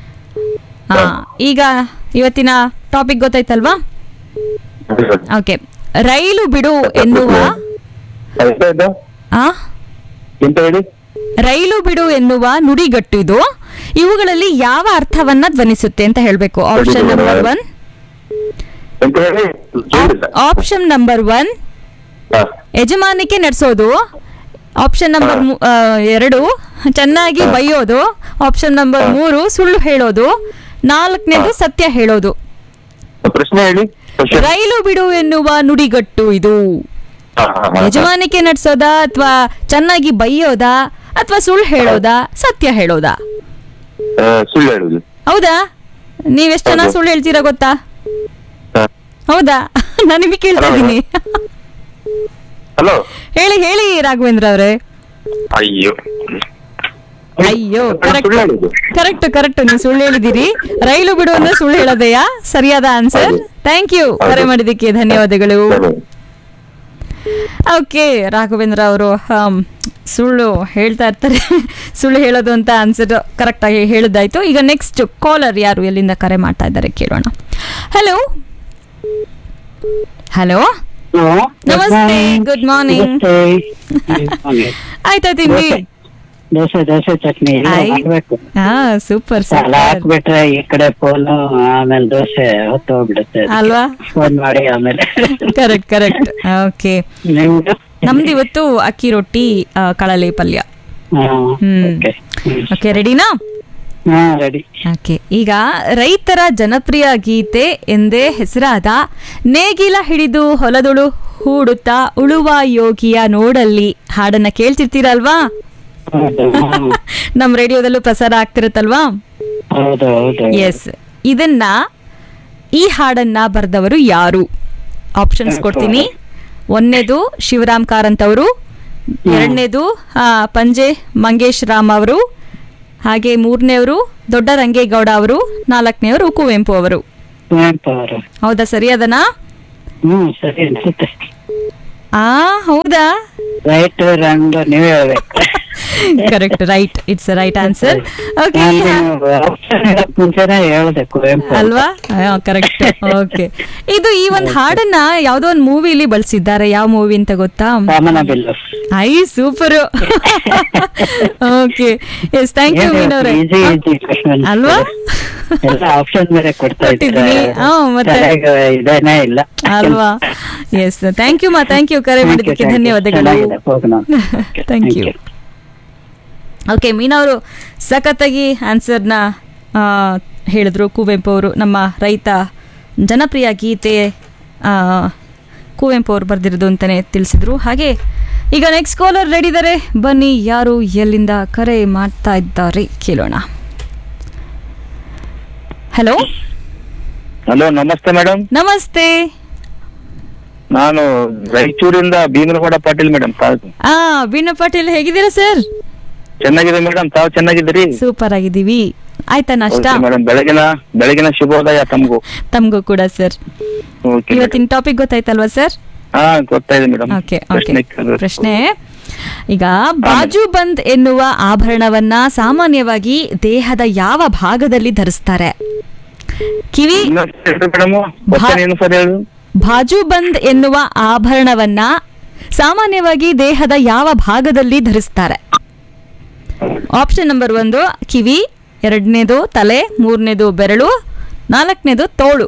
ಈಗ ಇವತ್ತಿನ ಟಾಪಿಕ್ ಗೊತ್ತಾಯ್ತಲ್ವಾ ಓಕೆ ರೈಲು ಬಿಡು ಎನ್ನುವ
ಎಂತ
ಆ
ಎಂತ ಹೇಳಿ
ರೈಲು ಬಿಡು ಎನ್ನುವ ನುಡಿಗಟ್ಟು ಇದು ಇವುಗಳಲ್ಲಿ ಯಾವ ಅರ್ಥವನ್ನ ಧ್ವನಿಸುತ್ತೆ ಅಂತ ಹೇಳ್ಬೇಕು ಆಪ್ಷನ್ ನಂಬರ್ ಒನ್
ಎಂತ ಹೇಳಿ ಕೇಳಿಲ್ಲ
ಆಪ್ಷನ್ ನಂಬರ್ ಒನ್ ಯಜಮಾನಿಕೆ ನಡೆಸೋದು ಆಪ್ಷನ್ ನಂಬರ್ ಎರಡು ಚೆನ್ನಾಗಿ ಬೈಯೋದು ಆಪ್ಷನ್ ನಂಬರ್ ಮೂರು ಸುಳ್ಳು ಹೇಳೋದು ನಾಲ್ಕನೇದು ಸತ್ಯ ಹೇಳೋದು
ಪ್ರಶ್ನೆ ಹೇಳಿ
ರೈಲು ಬಿಡು ಎನ್ನುವ ನುಡಿಗಟ್ಟು ಇದು
ಹಾ, ಹಾ, ಹಾ.
ಯಜಮಾನಿಕೆ ನಡೆಸೋದಾ ಅಥವಾ ಚೆನ್ನಾಗಿ ಬೈಯೋದಾ ಅಥವಾ ಸುಳ್ಳು ಹೇಳೋದಾ ಸತ್ಯ ಹೇಳೋದಾ
ಆ, ಸುಳ್ಳು ಹೇಳುದು
ಹೌದಾ ನೀವೆಷ್ಟು ಜನ
ಹೌದು.
ಸುಳ್ಳು ಹೇಳ್ತೀರಾ ಗೊತ್ತಾ
ಹಾ.
ಹೌದಾ ನಾನು ನಿಮಗೆ ಕೇಳ್ತಾ ಇದ್ದೀನಿ
ಹಲೋ
ಹೇಳಿ ಹೇಳಿ ರಾಘವೇಂದ್ರ ಅವರೇ
ಅಯ್ಯೋ
ಅಯ್ಯೋ
ಸುಳ್ಳು
ಕರೆಕ್ಟ್
ಹೇಳುದು
ಕರೆಕ್ಟ್ ಕರೆಕ್ಟ್ ನೀವು ಸುಳ್ಳು ಹೇಳಿದಿರಿ ರೈಲು ಬಿಡು ಅಂದ್ರೆ ಸುಳ್ಳು ಹೇಳೋದೆಯಾ ಸರಿಯಾದ ಆನ್ಸರ್ ಥ್ಯಾಂಕ್ ಯು ಕರೆ ಮಾಡಿದ್ದಕ್ಕೆ ಧನ್ಯವಾದಗಳು ಓಕೆ ರಾಘವೇಂದ್ರ ಅವರು ಸುಳ್ಳು ಹೇಳ್ತಾ ಇರ್ತಾರೆ ಸುಳ್ಳು ಹೇಳೋದು ಅಂತ ಆನ್ಸರ್ ಕರೆಕ್ಟ್ ಆಗಿ ಹೇಳಿದ್ದಾಯ್ತು ಈಗ ನೆಕ್ಸ್ಟ್ ಕಾಲರ್ ಯಾರು ಎಲ್ಲಿಂದ ಕರೆ ಮಾಡ್ತಾ ಇದ್ದಾರೆ ಕೇಳೋಣ ಹಲೋ ಹಲೋ ನಮಸ್ತೆ ಗುಡ್ ಮಾರ್ನಿಂಗ್ ಆಯ್ತಾ ತಿಂಡಿ
ದೋಸೆ ದೋಸೆ ಚಟ್ನಿ ಎಲ್ಲ
ಆಯ್.
ಮಾಡ್ಬೇಕು
ಹಾ ಸೂಪರ್
ಸಾಲ
ಸೂಪರ್
ಹಾಕ್ಬಿಟ್ರೆ ಈ ಕಡೆ ಫೋನು ಆಮೇಲೆ ದೋಸೆ ಹೊತ್ತು ಹೋಗ್ಬಿಡುತ್ತೆ
ಅಲ್ವಾ
ಫೋನ್ ಮಾಡಿ ಆಮೇಲೆ
ಕರೆಕ್ಟ್ ಕರೆಕ್ಟ್ ಓಕೆ
ನಿಮ್ದು
ನಮ್ದು ಇವತ್ತು ಅಕ್ಕಿ ರೊಟ್ಟಿ ಆ, ಕಳಲೆ ಪಲ್ಯ
ಹಾ,
ಹ್ಮ್
okay.
ಓಕೆ ರೆಡಿನಾ
ಹಾ ರೆಡಿ
ಓಕೆ ಈಗ ರೈತರ ಜನಪ್ರಿಯ ಗೀತೆ ಎಂದೇ ಹೆಸರಾದ ನೇಗಿಲ ಹಿಡಿದು ಹೊಲದೊಳು ಹೂಡುತ್ತಾ ಉಳುವ ಯೋಗಿಯ ನೋಡಲ್ಲಿ ಹಾಡನ್ನ ಕೇಳ್ತಿರ್ತೀರಲ್ವಾ ನಮ್ ರೇಡಿಯೋದಲ್ಲೂ ಪ್ರಸಾರ ಆಗ್ತಿರುತ್ತಲ್ವಾ
ಹೌದು ಹೌದು
ಎಸ್ ಇದನ್ನ ಈ ಹಾಡನ್ನ ಬರೆದವರು ಯಾರು ಆಪ್ಷನ್ಸ್ ಕೊಡ್ತೀನಿ ಒಂದನೇದು ಶಿವರಾಮ್ ಕಾರಂತ್ ಅವರು ಎರಡನೇದು ಆ, ಪಂಜೆ ಮಂಗೇಶ್ ರಾಮ್ ಅವರು ಹಾಗೆ ಮೂರನೇವರು ದೊಡ್ಡ ರಂಗೇಗೌಡ ಅವರು ನಾಲ್ಕನೇವರು ಕುವೆಂಪು ಅವರು
ಕುವೆಂಪು ಅವರು
ಹೌದಾ ಸರಿಯಾದನಾ
ಹ್ಮ್ ಸರಿ ಅನ್ಸುತ್ತೆ
ಆ ಹೌದಾ
ರೈಟ್ ರಂಗ್ ನೀವೇ ಹೇಳ್ಬೇಕು
correct right it's right answer okay
ನಾನು ಆಪ್ಷನ್ ಹೇಳಕ್ ಮುಂಚೆನೆ ಹೇಳ್ದೆ ಕುವೆಂಪು ಅಂತ.
ಅಲ್ವಾ ಕರೆಕ್ಟ್ ಓಕೆ ಇದು ಈ ಒಂದು ಹಾಡನ್ನ ಯಾವ್ದೋ ಒಂದು ಮೂವಿಲಿ ಬಳಸಿದ್ದಾರೆ ಯಾವ ಮೂವಿ ಅಂತ ಗೊತ್ತಾ
ಕಾಮನಬಿಲ್ಲು
ಐ super okay yes thank you
ಏನು
ಮೀನವ್ರೆ
easy, easy question.
ಅಲ್ವಾ
ಎಲ್ಲ ಆಪ್ಷನ್ ಬೇರೆ ಕೊಡ್ತಾ
ಕೊಟ್ಟಿದ್ದೀನಿ. ಹಾ, ಮತ್ತೆ?
ತಲೆಗೆ ಇದೇನೇ ಇಲ್ಲ
ಅಲ್ವಾ yes thank you ma'am thank you ಕರೆ
Thank you,
ಮಾಡಿದ್ದಕ್ಕೆ
thank you.
ಧನ್ಯವಾದಗಳು
ಚೆನ್ನಾಗಿದೆ program.
Thank you okay Meena ಅವರು ಸಖತ್ತಾಗಿ ಆನ್ಸರ್ನ ಹೇಳಿದ್ರು ಕುವೆಂಪು ಅವರು ನಮ್ಮ ರೈತ ಜನಪ್ರಿಯ ಗೀತೆ ಆ, ಕುವೆಂಪು ಅವರು ಬರೆದಿರೋದು ಅಂತಲೇ ತಿಳಿಸಿದ್ರು ಹಾಗೆ ಈಗ ನೆಕ್ಸ್ಟ್ ಕಾಲರ್ ರೆಡಿ ಇದ್ದಾರೆ ಬನ್ನಿ ಯಾರು ಎಲ್ಲಿಂದ ಕರೆ ಮಾಡ್ತಾ ಇದ್ದಾರೆ ಕೇಳೋಣ ಹಲೋ
ಹಲೋ ನಮಸ್ತೆ ಮೇಡಮ್
ನಮಸ್ತೆ
ನಾನು ರಾಯಚೂರಿಂದ ಭೀಮನಗೌಡ ಪಾಟೀಲ್ ಮೇಡಮ್ ತಾವು
ಆ ಬೀನಾ ಪಾಟೀಲ್ ಹೇಗಿದ್ದೀರಾ ಸರ್
ಚೆನ್ನಾಗಿದೆ ಮೇಡಮ್ ತಾವು ಚೆನ್ನಾಗಿದ್ದೀರಿ
ಸೂಪರ್ ಆಗಿದ್ದೀವಿ ಆಯ್ತಾ ನಾಷ್ಟ
ಮೇಡಮ್ ಬೆಳಗಿನ ಬೆಳಗಿನ ಶುಭೋದಯ ತಮಗೂ
ತಮಗೂ ಕೂಡ ಸರ್
ಓಕೆ
ಇವತ್ತಿನ ಟಾಪಿಕ್ ಗೊತ್ತಾಯ್ತಲ್ವಾ ಸರ್
ಹಾ ಗೊತ್ತಾಯಿದೆ ಮೇಡಮ್
ಓಕೆ
ಪ್ರಶ್ನೆ
ಓಕೆ ಪ್ರಶ್ನೆ ಈಗ ಬಾಜು ಬಂದ್ ಎನ್ನುವ ಆಭರಣವನ್ನ ಸಾಮಾನ್ಯವಾಗಿ ದೇಹದ ಯಾವ ಭಾಗದಲ್ಲಿ ಧರಿಸ್ತಾರೆ ಕಿವಿ
ಮೇಡಮ್ ಏನು ಸರ್ ಹೇಳು
ಬಾಜು ಬಂದ್ ಎನ್ನುವ ಆಭರಣವನ್ನ ಸಾಮಾನ್ಯವಾಗಿ ದೇಹದ ಯಾವ ಭಾಗದಲ್ಲಿ ಧರಿಸ್ತಾರೆ ಆಪ್ಷನ್ ನಂಬರ್ ಒಂದು ಕಿವಿ ಎರಡನೇದು ತಲೆ ಮೂರನೇದು ಬೆರಳು ನಾಲ್ಕನೇದು ತೋಳು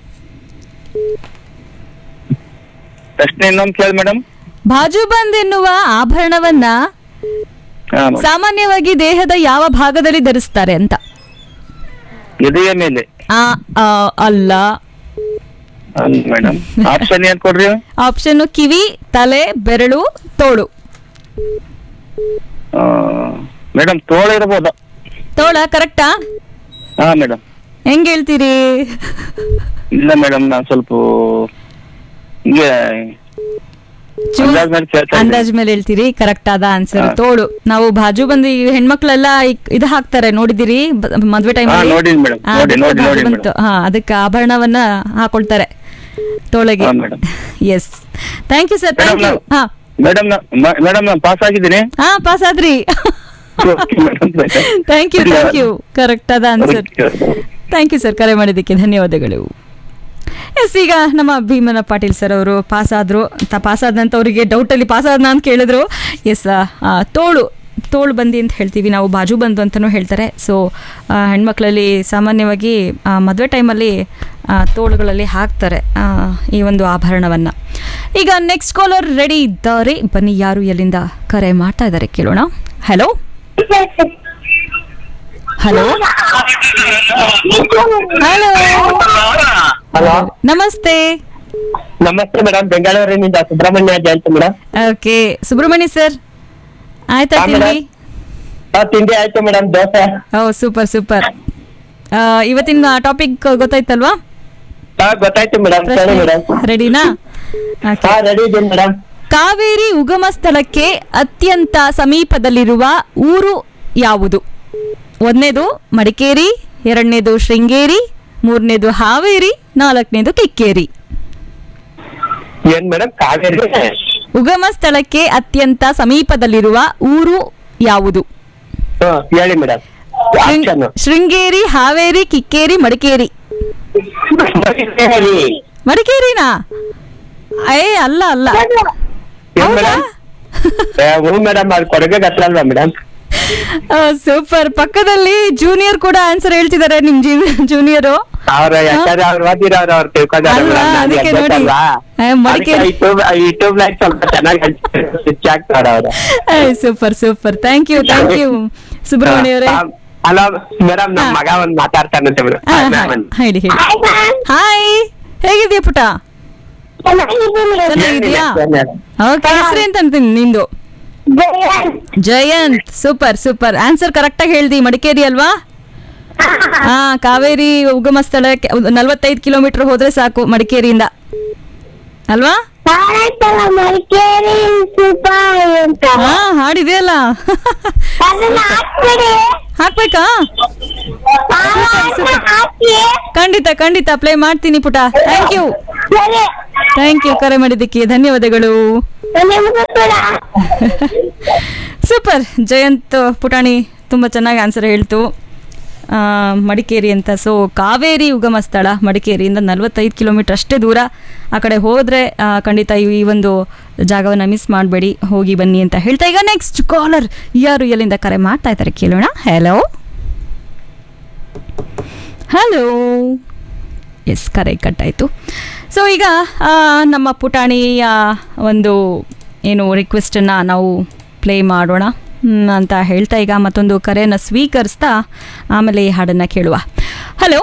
ಪ್ರಶ್ನೆ ಇನ್ನೊಂದು ಕೇಳಿ ಮೇಡಮ್
ಬಾಜು ಬಂದ್ ಎನ್ನುವ ಆಭರಣವನ್ನ
ಹಾ ಮೇಡಮ್.
ಸಾಮಾನ್ಯವಾಗಿ ದೇಹದ ಯಾವ ಭಾಗದಲ್ಲಿ ಧರಿಸ್ತಾರೆ ಅಂತ
ಎದೆಯ ಮೇಲೆ
ಆ ಆ, ಅಲ್ಲ
ಮೇಡಮ್ ಆಪ್ಷನ್ ಏನ್ ಕೊಡ್ರಿ
ಆಪ್ಷನ್ ಕಿವಿ ತಲೆ ಬೆರಳು ತೋಳು
ಮೇಡಮ್ ತೋಳ ಇರ್ಬೋದ
ತೋಳ ಕರೆಕ್ಟಾ
ಹಾ ಮೇಡಮ್
ಹೆಂಗ್ ಹೇಳ್ತೀರಿ
ಇಲ್ಲ ಮೇಡಮ್ ನಾನ್ ಸ್ವಲ್ಪ ಹಿಂಗೆ ಅಂದಾಜ್ ಮೇಲೆ ಕೇಳ್ತಾ ಇದ್ದೀನಿ.
ಅಂದಾಜ್ ಮೇಲೆ ಹೇಳ್ತೀರಿ ಕರೆಕ್ಟ್ ಆದ ಆನ್ಸರ್
ಹಾ.
ತೋಳು ನಾವು ಬಾಜು ಬಂದು ಈ ಹೆಣ್ಮಕ್ಳೆಲ್ಲ ಇಕ್- ಇದು ಹಾಕ್ತಾರೆ ನೋಡಿದಿರಿ ಬ- ಮದ್ವೆ ಟೈಮ್
ಹಾ, ನೋಡಿದ್ದೀನಿ madam. ನೋಡಿ, ನೋಡಿ, ನೋಡಿ
ಬಂತು ಹಾ ಅದಕ್ಕೆ ಆಭರಣವನ್ನ ಹಾಕೊಳ್ತಾರೆ ತೋಳಿಗೆ
ಹಾ, madam.
Yes thank you sir thank you ಹಾ
ಮೇಡಮ್ ಮೇಡಮ್ ನಾನು ಪಾಸ್ ಆಗಿದ್ದೀನಿ
ಹಾ ಪಾಸ್ ಆದ್ರಿ thank you thank you correct ಆದ ಆನ್ಸರ್ ಥ್ಯಾಂಕ್ ಯು ಸರ್ ಕರೆ ಮಾಡಿದ್ದಕ್ಕೆ ಧನ್ಯವಾದಗಳು ಎಸ್ ಈಗ ನಮ್ಮ ಭೀಮನ ಪಾಟೀಲ್ ಸರ್ ಅವರು ಪಾಸ್ ಆದ್ರು ತ ಪಾಸ್ ಆದಂತ ಅವರಿಗೆ ಡೌಟಲ್ಲಿ ಪಾಸ್ ಆದ್ನ ಅಂತ ಕೇಳಿದ್ರು ಎಸ್ ತೋಳು ತೋಳು ಬಂದಿ ಅಂತ ಹೇಳ್ತೀವಿ ನಾವು ಬಾಜು ಬಂದು ಅಂತಲೂ ಹೇಳ್ತಾರೆ ಸೊ ಹೆಣ್ಮಕ್ಳಲ್ಲಿ ಸಾಮಾನ್ಯವಾಗಿ ಆ, ಮದುವೆ ಟೈಮಲ್ಲಿ ಆ, ತೋಳುಗಳಲ್ಲಿ ಹಾಕ್ತಾರೆ ಆ, ಈ ಒಂದು ಆಭರಣವನ್ನು ಈಗ ನೆಕ್ಸ್ಟ್ ಕಾಲರ್ ರೆಡಿ ಇದ್ದಾರೆ ಬನ್ನಿ ಯಾರು ಎಲ್ಲಿಂದ ಕರೆ ಮಾಡ್ತಾ ಇದ್ದಾರೆ ಕೇಳೋಣ ಹಲೋ ಹಲೋ ಹಲೋ
ಹಲೋ
ನಮಸ್ತೆ
ನಮಸ್ತೆ ಮೇಡಮ್ ಬೆಂಗಳೂರಿನಿಂದ Subrahmanya Jayanth madam
okay Subrahmanya sir ಆಯ್ತಾ
ಹಾ,
ತಿಂಡಿ
ಮೇಡಮ್. ತಿಂಡಿ ಆಯ್ತು ಮೇಡಮ್ ದೋಸೆ
ಓ ಸೂಪರ್ ಸೂಪರ್ ಇವತ್ತಿನ ಟಾಪಿಕ್ ಗೊತ್ತಾಯ್ತಲ್ವಾ
ಹಾ ಗೊತ್ತಾಯ್ತು ಮೇಡಮ್ ಸರಿ ಮೇಡಮ್
ರೆಡಿನಾ
ಹಾ ರೆಡಿ ಇದ್ದೀನಿ ಮೇಡಮ್
ಕಾವೇರಿ ಉಗಮ ಸ್ಥಳಕ್ಕೆ ಅತ್ಯಂತ ಸಮೀಪದಲ್ಲಿರುವ ಊರು ಯಾವುದು ಒಂದನೇದು ಮಡಿಕೇರಿ ಎರಡನೇದು ಶೃಂಗೇರಿ ಮೂರನೇದು ಹಾವೇರಿ ನಾಲ್ಕನೇದು ಕಿಕ್ಕೇರಿ
ಏನ್ ಮೇಡಮ್ ಕಾವೇರಿ
ಉಗಮ ಸ್ಥಳಕ್ಕೆ ಅತ್ಯಂತ ಸಮೀಪದಲ್ಲಿರುವ ಊರು ಯಾವುದು
ಹಾ ಹೇಳಿ ಮೇಡಮ್ ಆಪ್ಷನ್
ಶೃಂಗೇರಿ ಹಾವೇರಿ ಕಿಕ್ಕೇರಿ ಮಡಿಕೇರಿ ಮಡಿಕೇರಿನಾ ಏ ಅಲ್ಲ ಅಲ್ಲ
ಏನ್ ಮೇಡಮ್ ಹ್ಞೂ ಮೇಡಮ್ ಅದು ಕೊಡಗೆ ಹತ್ರ ಅಲ್ವಾ ಮೇಡಮ್
ಸೂಪರ್ ಪಕ್ಕದಲ್ಲಿ ಜೂನಿಯರ್ ಕೂಡ ಆನ್ಸರ್ ಹೇಳ್ತಿದ್ದಾರೆ ನಿಮ್ ಜೂನಿಯರು
ಅವ್ರ ಯಾಕಂದ್ರೆ ಅವ್ರು ಓದಿರೋರು ಅವ್ರು ತಿಳ್ಕೊಂಡಾರೆ
ಅಲ್ವಾ?
ಮೇಡಮ್
ಅದಕ್ಕೆ ನೋಡಿ. ಏ, ಮಡಿಕೇರಿ-
ಯೂಟ್ಯೂಬ್ ಯೂಟ್ಯೂಬ್ ಲೈಕ್ ಸ್ವಲ್ಪ ಚೆನ್ನಾಗಿ ಸ್ವಿಚ್ ಆಗ್ತಾರೆ ಅವ್ರು
super super thank you thank you Subrahmanya ಅವರೇ
ಹಲೋ ಮೇಡಮ್ ನಮ್ ಮಗ ಒಂದ್ ಮಾತಾಡ್ತಾನಂತೆ ಮೇಡಮ್
ಹೇಳಿ ಹೇಳಿ ಹಾಯ್ ಹೇಗಿದ್ಯಾ ಪುಟ ಚೆನ್ನಾಗಿದ್ಯಾ ಓಕೆ ಹೆಸರು ಅಂತ ಅಂತೀನಿ ನಿಂದು Jayanth super super answer correct ಆಗಿ ಹೇಳ್ದಿ ಮಡಿಕೇರಿ ಅಲ್ವಾ ಹಾ ಕಾವೇರಿ ಉಗಮ ಸ್ಥಳಕ್ಕೆ ನಲ್ವತ್ತೈದು ಕಿಲೋಮೀಟರ್ ಹೋದ್ರೆ ಸಾಕು ಮಡಿಕೇರಿಯಿಂದ ಅಲ್ವಾ ಹಾ ಹಾಡಿದೆಯಲ್ಲ ಹಾಕ್ಬೇಕಾ ಖಂಡಿತ ಖಂಡಿತ ಪ್ಲೇ ಮಾಡ್ತೀನಿ ಪುಟ ಥ್ಯಾಂಕ್ ಯು ಥ್ಯಾಂಕ್ ಯು ಕರೆ ಮಾಡಿದ್ದಕ್ಕೆ ಧನ್ಯವಾದಗಳು ಸೂಪರ್ ಜಯಂತ್ ಪುಟಾಣಿ ತುಂಬ ಚೆನ್ನಾಗಿ ಆನ್ಸರ್ ಹೇಳ್ತು ಆ, ಮಡಿಕೇರಿ ಅಂತ ಸೊ ಕಾವೇರಿ ಉಗಮ ಸ್ಥಳ ಮಡಿಕೇರಿಯಿಂದ ನಲವತ್ತೈದು ಕಿಲೋಮೀಟರ್ ಅಷ್ಟೇ ದೂರ ಆ ಕಡೆ ಹೋದರೆ ಖಂಡಿತ ಈ ಈ ಒಂದು ಜಾಗವನ್ನು ಮಿಸ್ ಮಾಡಬೇಡಿ ಹೋಗಿ ಬನ್ನಿ ಅಂತ ಹೇಳ್ತಾ ಈಗ ನೆಕ್ಸ್ಟ್ ಕಾಲರ್ ಯಾರು ಎಲ್ಲಿಂದ ಕರೆ ಮಾಡ್ತಾ ಇದ್ದಾರೆ ಕೇಳೋಣ ಹಲೋ ಹಲೋ ಎಸ್ ಕರೆ ಕಟ್ಟಾಯಿತು ಸೊ ಈಗ ಆ, ನಮ್ಮ ಪುಟಾಣಿಯ ಒಂದು ಏನು ರಿಕ್ವೆಸ್ಟನ್ನು ನಾವು ಪ್ಲೇ ಮಾಡೋಣ ಹ್ಮ್, ಅಂತ ಹೇಳ್ತಾ ಈಗ ಮತ್ತೊಂದು ಕರೆಯನ್ನು ಸ್ವೀಕರಿಸ್ತಾ ಆಮೇಲೆ ಈ ಹಾಡನ್ನು ಕೇಳುವ ಹಲೋ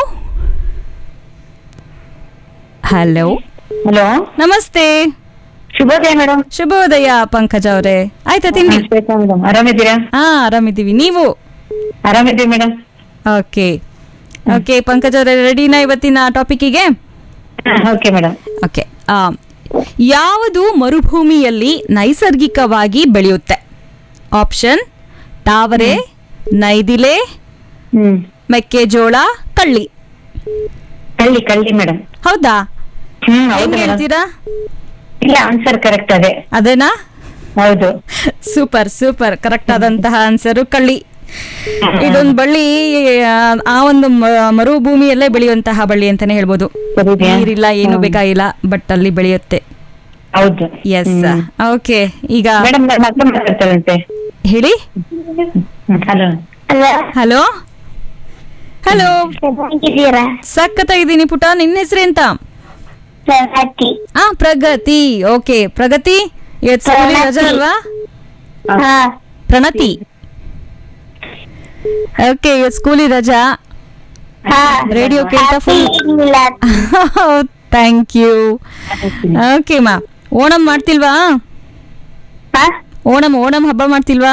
ಹಲೋ
ಹಲೋ
ನಮಸ್ತೆ
ಶುಭೋದಯ ಮೇಡಮ್
ಶುಭೋದಯ ಪಂಕಜ ಅವರೇ ಆಯ್ತಾ ತಿಂಡಿ
ಮೇಡಮ್ ಆರಾಮಿದ್ದೀರಾ
ಹಾ ಆರಾಮಿದ್ದೀವಿ ನೀವು
ಆರಾಮಿದ್ದೀವಿ ಮೇಡಮ್
ಓಕೆ ಓಕೆ ಪಂಕಜ್ ಅವರೇ ರೆಡಿನಾ ಇವತ್ತಿನ ಟಾಪಿಕ್ಕಿಗೆ
ಓಕೆ ಮೇಡಮ್
ಓಕೆ ಯಾವುದು ಮರುಭೂಮಿಯಲ್ಲಿ ನೈಸರ್ಗಿಕವಾಗಿ ಬೆಳೆಯುತ್ತೆ ಆಪ್ಷನ್ ತಾವರೆ ನೈದಿಲೆ ಮೆಕ್ಕೆಜೋಳ ಕಳ್ಳಿ
ಕಳ್ಳಿ ಕಳ್ಳಿ ಮೇಡಮ್
ಹೌದಾ
ಹ್ಮ್ ಹೌದು
ಹೆಂಗ್
ಮೇಡಮ್
ಹೇಳ್ತೀರಾ
ಇಲ್ಲ ಆನ್ಸರ್ ಕರೆಕ್ಟ್ ಅದೇ
ಅದೇನಾ
ಹೌದು
ಸೂಪರ್ ಸೂಪರ್ ಕರೆಕ್ಟ್ ಆದಂತಹ ಆನ್ಸರು ಕಳ್ಳಿ ಇದೊಂದು ಬಳ್ಳಿ ಆ, ಆ ಒಂದು ಮ- ಮರುಭೂಮಿಯಲ್ಲೇ ಬೆಳೆಯುವಂತಹ ಬಳ್ಳಿ ಅಂತಾನೆ ಹೇಳ್ಬೋದು ನೀರಿಲ್ಲ ಏನು ಬೇಕಾಗಿಲ್ಲ ಬಟ್ ಅಲ್ಲಿ ಬೆಳೆಯುತ್ತೆ
ಹೌದು
ಎಸ್ ಓಕೆ ಈಗ
ಮೇಡಮ್ ಮತ್ತೆ ಮಾತಾಡ್ತಾರಂತೆ
ಹೇಳಿ
ಹಲೋ
ಹಲೋ ಹಲೋ ಸಖತ್ತಾಗಿದ್ದೀನಿ ಪುಟ ನಿನ್ನ ಹೆಸರು ಎಂತ
ಪ್ರಗತಿ
ಆ ಪ್ರಗತಿ ಓಕೆ ಪ್ರಗತಿ ಇವತ್ತು ಸ್ಕೂಲಿಗೆ ರಜಾ ಅಲ್ವಾ ಪ್ರಣತಿ ಓಕೆ ಇವತ್ತು ಸ್ಕೂಲಿಗೆ ರಜಾ ರೇಡಿಯೋ ಕೇಳ್ತಾ ಫುಲ್ ಥ್ಯಾಂಕ್ ಯು ಓಕೆ ಮಾ ಓಣಂ ಮಾಡ್ತಿಲ್ವಾ ಓಣಂ ಓಣಂ ಹಬ್ಬ ಮಾಡ್ತಿಲ್ವಾ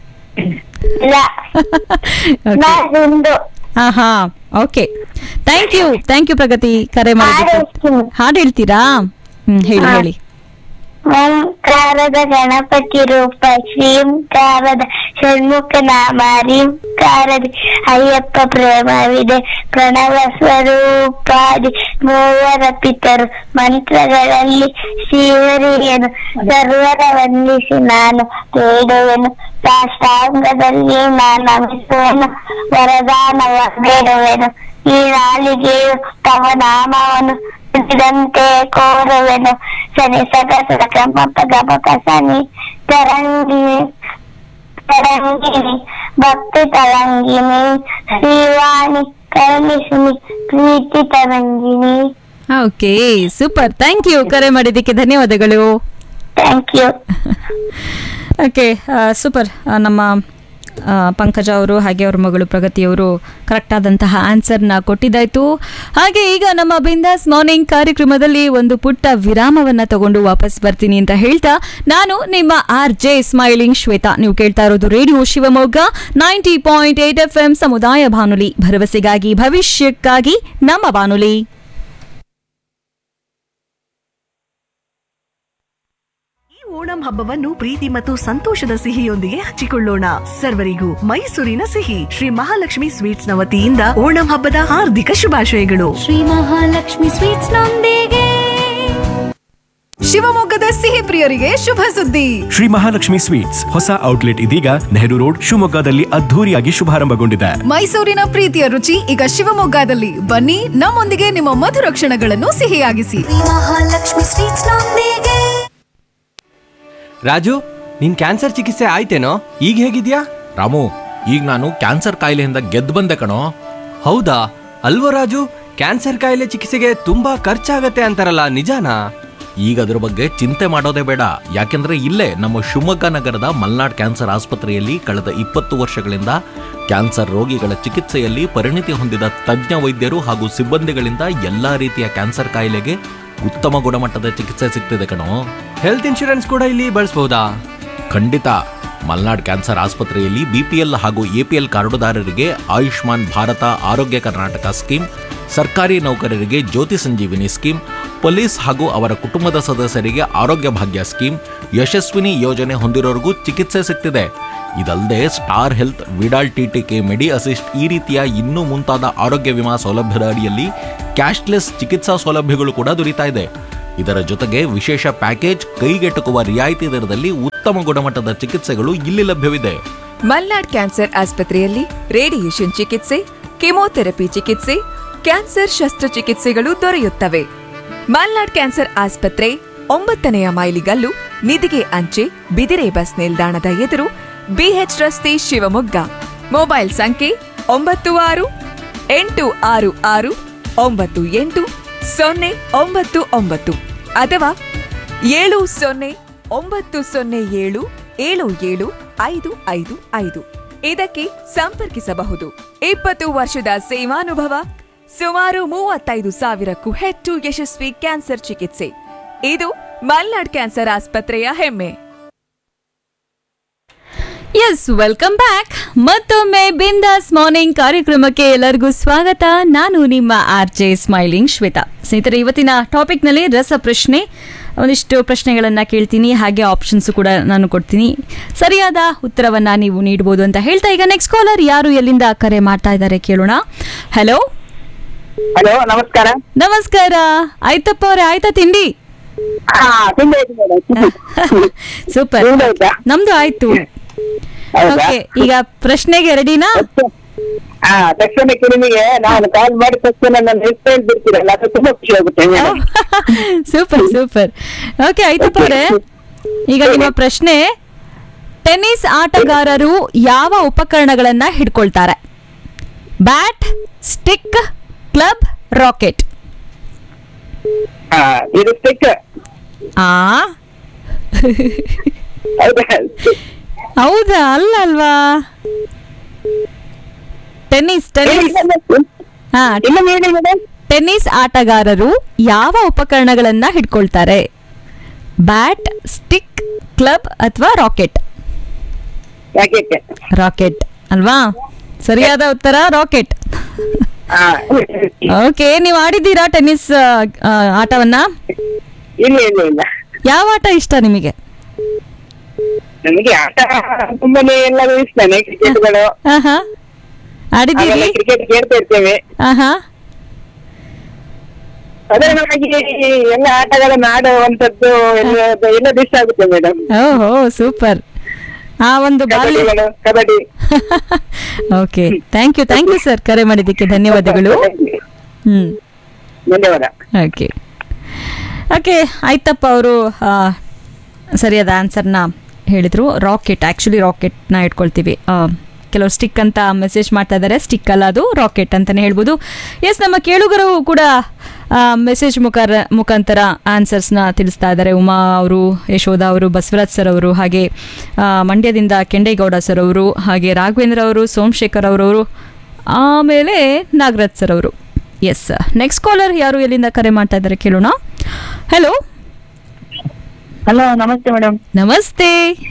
ಹಾ ಹಾ okay thank you thank you Pragati ಕರೆ ಮಾಡಿದ್ದಕ್ಕೆ ಹಾಡು ಹೇಳ್ತೀರಾ ಹ್ಮ್ ಹೇಳಿ ಹೇಳಿ
ಓಂಕಾರದ ಗಣಪತಿ ರೂಪ ಶ್ರೀಂಕಾರದ ಷಣ್ಮುಖ ನಾಮ ರೀಂಕಾರದಿ ಅಯ್ಯಪ್ಪ ಪ್ರೇಮವಿದೆ ಪ್ರಣವ ಸ್ವರೂಪಾದಿ ಮೂವರ ಪಿತರು ಮಂತ್ರಗಳಲ್ಲಿ ಶ್ರೀಹರಿಯನು ಸರ್ವರ ವಂದಿಸಿ ನಾನು ಬೇಡುವೆನು ಸಾಷ್ಟಾಂಗದಲ್ಲಿ ನಾನು ನಮಿಸುವೆನು ವರದಾನವ ಬೇಡುವೆನು ಈ ನಾಲಿಗೆಯು ತವ ನಾಮವನ್ನು ನುಡಿದಂತೆ ಕೋರುವೆನು ಸನಿ ಸಗ ಸಗ ಮಪ ಗಮಕ ಸನಿ ತರಂಗಿಣಿ ತರಂಗಿಣಿ ಭಕ್ತಿ ತರಂಗಿಣಿ ಶ್ರೀವಾಣಿ ಕರುಣಿಸುನಿ ಪ್ರೀತಿ ತರಂಗಿಣಿ
ಓಕೆ ಸೂಪರ್ ಥ್ಯಾಂಕ್ ಯು ಕರೆ ಮಾಡಿದ್ದಕ್ಕೆ ಧನ್ಯವಾದಗಳು
ಥ್ಯಾಂಕ್ ಯು
ಓಕೆ ಸೂಪರ್ ನಮ್ಮ ಆ, ಪಂಕಜ ಅವರು ಹಾಗೆ ಅವ್ರ ಮಗಳು ಪ್ರಗತಿಯವರು ಕರೆಕ್ಟ್ ಆದಂತಹ ಆನ್ಸರ್ನ ಕೊಟ್ಟಿದ್ದಾಯ್ತು ಹಾಗೆ ಈಗ ನಮ್ಮ ಬಿಂದಾಸ್ ಮಾರ್ನಿಂಗ್ ಕಾರ್ಯಕ್ರಮದಲ್ಲಿ ಒಂದು ಪುಟ್ಟ ವಿರಾಮವನ್ನ ತಗೊಂಡು ವಾಪಸ್ ಬರ್ತೀನಿ ಅಂತ ಹೇಳ್ತಾ ನಾನು ನಿಮ್ಮ ಆರ್ ಜೆ ಸ್ಮೈಲಿಂಗ್ ಶ್ವೇತಾ ನೀವು ಕೇಳ್ತಾ ಇರೋದು radio Shivamogga ninety point eight F M ಸಮುದಾಯ ಬಾನುಲಿ ಭರವಸೆಗಾಗಿ ಭವಿಷ್ಯಕ್ಕಾಗಿ ನಮ್ಮ ಬಾನುಲಿ
ಈ ಓಣಂ ಹಬ್ಬವನ್ನು ಪ್ರೀತಿ ಮತ್ತು ಸಂತೋಷದ ಸಿಹಿಯೊಂದಿಗೆ ಹಂಚಿಕೊಳ್ಳೋಣ ಸರ್ವರಿಗೂ ಮೈಸೂರಿನ ಸಿಹಿ ಶ್ರೀ ಮಹಾಲಕ್ಷ್ಮಿ ಸ್ವೀಟ್ಸ್ ನ ವತಿಯಿಂದ ಓಣಂ ಹಬ್ಬದ ಹಾರ್ದಿಕ ಶುಭಾಶಯಗಳು
ಶ್ರೀ ಮಹಾಲಕ್ಷ್ಮಿ ಸ್ವೀಟ್ಸ್ ನೊಂದಿಗೆ ಶಿವಮೊಗ್ಗದ ಸಿಹಿ ಪ್ರಿಯರಿಗೆ ಶುಭ ಸುದ್ದಿ
ಶ್ರೀ ಮಹಾಲಕ್ಷ್ಮಿ ಸ್ವೀಟ್ಸ್ ಹೊಸ ಔಟ್ಲೆಟ್ ಇದೀಗ ನೆಹರು ರೋಡ್ ಶಿವಮೊಗ್ಗದಲ್ಲಿ ಅದ್ಧೂರಿಯಾಗಿ ಶುಭಾರಂಭಗೊಂಡಿದೆ
ಮೈಸೂರಿನ ಪ್ರೀತಿಯ ರುಚಿ ಈಗ ಶಿವಮೊಗ್ಗದಲ್ಲಿ ಬನ್ನಿ ನಮ್ಮೊಂದಿಗೆ ನಿಮ್ಮ ಮಧುರ ಕ್ಷಣಗಳನ್ನು ಸಿಹಿಯಾಗಿಸಿ ಮಹಾಲಕ್ಷ್ಮಿ ಸ್ವೀಟ್ಸ್ ನೊಂದಿಗೆ
ರಾಜು ನಿನ್ ಕ್ಯಾನ್ಸರ್ ಚಿಕಿತ್ಸೆ ಆಯ್ತೇನೋ ಈಗ ಹೇಗಿದ್ಯಾ
ರಾಮು ಈಗ ನಾನು ಕ್ಯಾನ್ಸರ್ ಕಾಯಿಲೆಯಿಂದ ಗೆದ್ದು ಬಂದೆ ಕಣೋ
ಹೌದಾ ಅಲ್ವೋ ರಾಜು ಕ್ಯಾನ್ಸರ್ ಕಾಯಿಲೆ ಚಿಕಿತ್ಸೆಗೆ ತುಂಬಾ ಖರ್ಚಾಗತ್ತೆ ಅಂತಾರಲ್ಲ ನಿಜಾನಾ
ಈಗ ಅದ್ರ ಬಗ್ಗೆ ಚಿಂತೆ ಮಾಡೋದೇ ಬೇಡ ಯಾಕೆಂದ್ರೆ ಇಲ್ಲೇ ನಮ್ಮ ಶಿವಮೊಗ್ಗ ನಗರದ ಮಲ್ನಾಡ್ ಕ್ಯಾನ್ಸರ್ ಆಸ್ಪತ್ರೆಯಲ್ಲಿ ಕಳೆದ ಇಪ್ಪತ್ತು ವರ್ಷಗಳಿಂದ ಕ್ಯಾನ್ಸರ್ ರೋಗಿಗಳ ಚಿಕಿತ್ಸೆಯಲ್ಲಿ ಪರಿಣಿತಿ ಹೊಂದಿದ ತಜ್ಞ ವೈದ್ಯರು ಹಾಗೂ ಸಿಬ್ಬಂದಿಗಳಿಂದ ಎಲ್ಲಾ ರೀತಿಯ ಕ್ಯಾನ್ಸರ್ ಕಾಯಿಲೆಗೆ ಉತ್ತಮ ಗುಣಮಟ್ಟದ ಚಿಕಿತ್ಸೆ ಸಿಗ್ತಿದೆ ಕಣೋ
ಹೆಲ್ತ್ ಇನ್ಶೂರೆನ್ಸ್ ಕೂಡ ಇಲ್ಲಿ ಬಳಸಬಹುದಾ
ಖಂಡಿತ ಮಲ್ನಾಡ್ ಕ್ಯಾನ್ಸರ್ ಆಸ್ಪತ್ರೆಯಲ್ಲಿ ಬಿಪಿಎಲ್ ಹಾಗೂ ಎಪಿಎಲ್ ಕಾರ್ಡುದಾರರಿಗೆ ಆಯುಷ್ಮಾನ್ ಭಾರತ ಆರೋಗ್ಯ ಕರ್ನಾಟಕ ಸ್ಕೀಮ್ ಸರ್ಕಾರಿ ನೌಕರರಿಗೆ ಜ್ಯೋತಿ ಸಂಜೀವಿನಿ ಸ್ಕೀಮ್ ಪೊಲೀಸ್ ಹಾಗೂ ಅವರ ಕುಟುಂಬದ ಸದಸ್ಯರಿಗೆ ಆರೋಗ್ಯ ಭಾಗ್ಯ ಸ್ಕೀಮ್ ಯಶಸ್ವಿನಿ ಯೋಜನೆ ಹೊಂದಿರೋರಿಗೂ ಚಿಕಿತ್ಸೆ ಸಿಗ್ತಿದೆ ಇದಲ್ಲದೆ star health Vidal TTK medi assist ಈ ರೀತಿಯ ಇನ್ನೂ ಮುಂತಾದ ಆರೋಗ್ಯ ವಿಮಾ ಸೌಲಭ್ಯದ ಅಡಿಯಲ್ಲಿ ಕ್ಯಾಶ್ಲೆಸ್ ಚಿಕಿತ್ಸಾ ಸೌಲಭ್ಯಗಳು ಕೂಡ ದೊರೀತಾ ಇದೆ ಇದರ ಜೊತೆಗೆ ವಿಶೇಷ ಪ್ಯಾಕೇಜ್ ಕೈಗೆಟುಕುವ ರಿಯಾಯಿತಿ ದರದಲ್ಲಿ ಉತ್ತಮ ಗುಣಮಟ್ಟದ ಚಿಕಿತ್ಸೆಗಳು ಇಲ್ಲಿ ಲಭ್ಯವಿದೆ
ಮಲ್ನಾಡ್ ಕ್ಯಾನ್ಸರ್ ಆಸ್ಪತ್ರೆಯಲ್ಲಿ ರೇಡಿಯೇಷನ್ ಚಿಕಿತ್ಸೆ ಕೆಮೊಥೆರಪಿ ಚಿಕಿತ್ಸೆ ಕ್ಯಾನ್ಸರ್ ಶಸ್ತ್ರಚಿಕಿತ್ಸೆಗಳು ದೊರೆಯುತ್ತವೆ ಮಲ್ನಾಡ್ ಕ್ಯಾನ್ಸರ್ ಆಸ್ಪತ್ರೆ ಒಂಬತ್ತನೆಯ ಮೈಲಿಗಲ್ಲು ನಿಧಿಗೆ ಅಂಚೆ ಬಿದಿರೆ ಬಸ್ ನಿಲ್ದಾಣದ ಎದುರು ಬಿಎಚ್ ರಸ್ತೆ ಶಿವಮೊಗ್ಗ ಮೊಬೈಲ್ ಸಂಖ್ಯೆ ಒಂಬತ್ತು ಆರು ಎಂಟು ಆರು ಆರು ಒಂಬತ್ತು ಎಂಟು ಸೊನ್ನೆ ಒಂಬತ್ತು ಒಂಬತ್ತು ಅಥವಾ ಏಳು ಸೊನ್ನೆ ಒಂಬತ್ತು ಸೊನ್ನೆ ಏಳು ಏಳು ಏಳು ಐದು ಐದು ಐದು ಇದಕ್ಕೆ ಸಂಪರ್ಕಿಸಬಹುದು ಇಪ್ಪತ್ತು ವರ್ಷದ ಸೇವಾನುಭವ ಸುಮಾರು ಮೂವತ್ತೈದು ಸಾವಿರಕ್ಕೂ ಹೆಚ್ಚು ಯಶಸ್ವಿ ಕ್ಯಾನ್ಸರ್ ಚಿಕಿತ್ಸೆ ಇದು ಮಲ್ನಾಡ್ ಕ್ಯಾನ್ಸರ್ ಆಸ್ಪತ್ರೆಯ ಹೆಮ್ಮೆ
ಎಸ್ ವೆಲ್ಕಮ್ ಬ್ಯಾಕ್ ಮತ್ತೊಮ್ಮೆ ಬಿಂದಾಸ್ ಮಾರ್ನಿಂಗ್ ಕಾರ್ಯಕ್ರಮಕ್ಕೆ ಎಲ್ಲರಿಗೂ ಸ್ವಾಗತ ನಾನು ನಿಮ್ಮ ಆರ್ ಜೆ ಸ್ಮೈಲಿಂಗ್ ಶ್ವೇತಾ ಸ್ನೇಹಿತರೆ ಇವತ್ತಿನ ಟಾಪಿಕ್ನಲ್ಲಿ ರಸಪ್ರಶ್ನೆ ಒಂದಿಷ್ಟು ಪ್ರಶ್ನೆಗಳನ್ನ ಕೇಳ್ತೀನಿ ಹಾಗೆ ಆಪ್ಷನ್ಸ್ ಕೂಡ ನಾನು ಕೊಡ್ತೀನಿ ಸರಿಯಾದ ಉತ್ತರವನ್ನ ನೀವು ನೀಡಬಹುದು ಅಂತ ಹೇಳ್ತಾ ಈಗ ನೆಕ್ಸ್ಟ್ ಕಾಲರ್ ಯಾರು ಎಲ್ಲಿಂದ ಕರೆ ಮಾಡ್ತಾ ಇದ್ದಾರೆ ಕೇಳೋಣ ಹಲೋ
ಹಲೋ ನಮಸ್ಕಾರ
ನಮಸ್ಕಾರ ಆಯ್ತಪ್ಪ ಅವ್ರೆ ಆಯ್ತಾ ತಿಂಡಿ ಸೂಪರ್ ನಮ್ದು ಆಯ್ತು ಓಕೆ ಈಗ ಪ್ರಶ್ನೆಗೆ ರೆಡಿನಾ
ಹಾ ತಕ್ಷಣಕ್ಕೆ ನಿಮಗೆ ನಾನು ಕಾಲ್ ಮಾಡಿದ ತಕ್ಷಣ ನನ್ನ ಹೆಸರು ಬಿಡ್ತೀರಲ್ಲ ಅದು ತುಂಬಾ ಖುಷಿ ಆಗುತ್ತೆ ಮೇಡಮ್
ಸೂಪರ್ ಸೂಪರ್ ಓಕೆ ಆಯ್ತಪ್ಪ ಅವ್ರೆ ಈಗ ನಿಮ್ಮ ಪ್ರಶ್ನೆ ಟೆನ್ನಿಸ್ ಆಟಗಾರರು ಯಾವ ಉಪಕರಣಗಳನ್ನ ಹಿಡ್ಕೊಳ್ತಾರೆ ಬ್ಯಾಟ್ ಸ್ಟಿಕ್ ಕ್ಲಬ್ ರಾಕೆಟ್
ಹಾ ಇದು ಸ್ಟಿಕ್
ಆ ಹೌದಾ ಅಲ್ಲ ಅಲ್ವಾ ಟೆನ್ನಿಸ್ ಟೆನ್ನಿಸ್ ಹಾ ಟೆನ್ನಿಸ್ ಆಟಗಾರರು ಯಾವ ಉಪಕರಣಗಳನ್ನ ಹಿಡ್ಕೊಳ್ತಾರೆ ಬ್ಯಾಟ್ ಸ್ಟಿಕ್ ಕ್ಲಬ್ ಅಥವಾ ರಾಕೆಟ್ ರಾಕೆಟ್ ಅಲ್ವಾ ಸರಿಯಾದ ಉತ್ತರ ರಾಕೆಟ್ ಓಕೆ ನೀವು ಆಡಿದ್ದೀರಾ ಟೆನ್ನಿಸ್ ಆಟವನ್ನ
ಇಲ್ಲ ಇಲ್ಲ ಇಲ್ಲ
ಯಾವ ಆಟ ಇಷ್ಟ ನಿಮಗೆ
ನನಗೆ ಆಟ ತುಂಬಾನೇ ಎಲ್ಲರೂ ಇಷ್ಟನೇ ಕ್ರಿಕೆಟ್ಗಳು
ಆಹಾ ಆಡಿದ್ದೀರಿ
ಕ್ರಿಕೆಟ್ ಕೇಳ್ತಾ ಇರ್ತೇವೆ
ಆಹಾ
ಸಾಧಾರಣವಾಗಿ ಎಲ್ಲ ಆಟಗಳನ್ನ ಆಡುವಂತದ್ದು ಎಲ್ಲ ಎಲ್ಲದು ಇಷ್ಟ ಆಗುತ್ತೆ ಮೇಡಮ್
ಓಹೋ ಸೂಪರ್ ಆ ಒಂದು ಬಾಲ್ಯ
ಕಬಡ್ಡಿಗಳು kabaddi
okay thank you thank you sir ಕರೆ ಮಾಡಿದ್ದಕ್ಕೆ ಧನ್ಯವಾದಗಳು ಹ್ಮ್
ಧನ್ಯವಾದ
ಓಕೆ ಓಕೆ ಆಯ್ತಪ್ಪ ಅವರು ಸರಿಯಾದ ಆನ್ಸರ್ನ ಹೇಳಿದರು ರಾಕೆಟ್ ಆ್ಯಕ್ಚುಲಿ ರಾಕೆಟ್ನ ಇಟ್ಕೊಳ್ತೀವಿ ಆ, ಕೆಲವರು ಸ್ಟಿಕ್ ಅಂತ ಮೆಸೇಜ್ ಮಾಡ್ತಾ ಇದ್ದಾರೆ ಸ್ಟಿಕ್ ಅಲ್ಲ ಅದು ರಾಕೆಟ್ ಅಂತಲೇ ಹೇಳ್ಬೋದು ಎಸ್ ನಮ್ಮ ಕೇಳುಗರು ಕೂಡ ಮೆಸೇಜ್ ಮುಖಾರ ಮುಖಾಂತರ ಆನ್ಸರ್ಸ್ನ ತಿಳಿಸ್ತಾ ಇದ್ದಾರೆ ಉಮಾ ಅವರು ಯಶೋಧ ಅವರು ಬಸವರಾಜ್ ಸರ್ ಅವರು ಹಾಗೆ ಆ, ಮಂಡ್ಯದಿಂದ ಕೆಂಡೇಗೌಡ ಸರ್ ಅವರು ಹಾಗೆ ರಾಘವೇಂದ್ರ ಅವರು ಸೋಮಶೇಖರ್ ಅವರವರು ಆಮೇಲೆ ನಾಗರಾಜ್ ಸರ್ ಅವರು ಎಸ್ ನೆಕ್ಸ್ಟ್ ಕಾಲರ್ ಯಾರು ಎಲ್ಲಿಂದ ಕರೆ ಮಾಡ್ತಾ ಇದ್ದಾರೆ ಕೇಳೋಣ ಹಲೋ
ಹಲೋ ನಮಸ್ತೆ ಮೇಡಮ್
ನಮಸ್ತೆ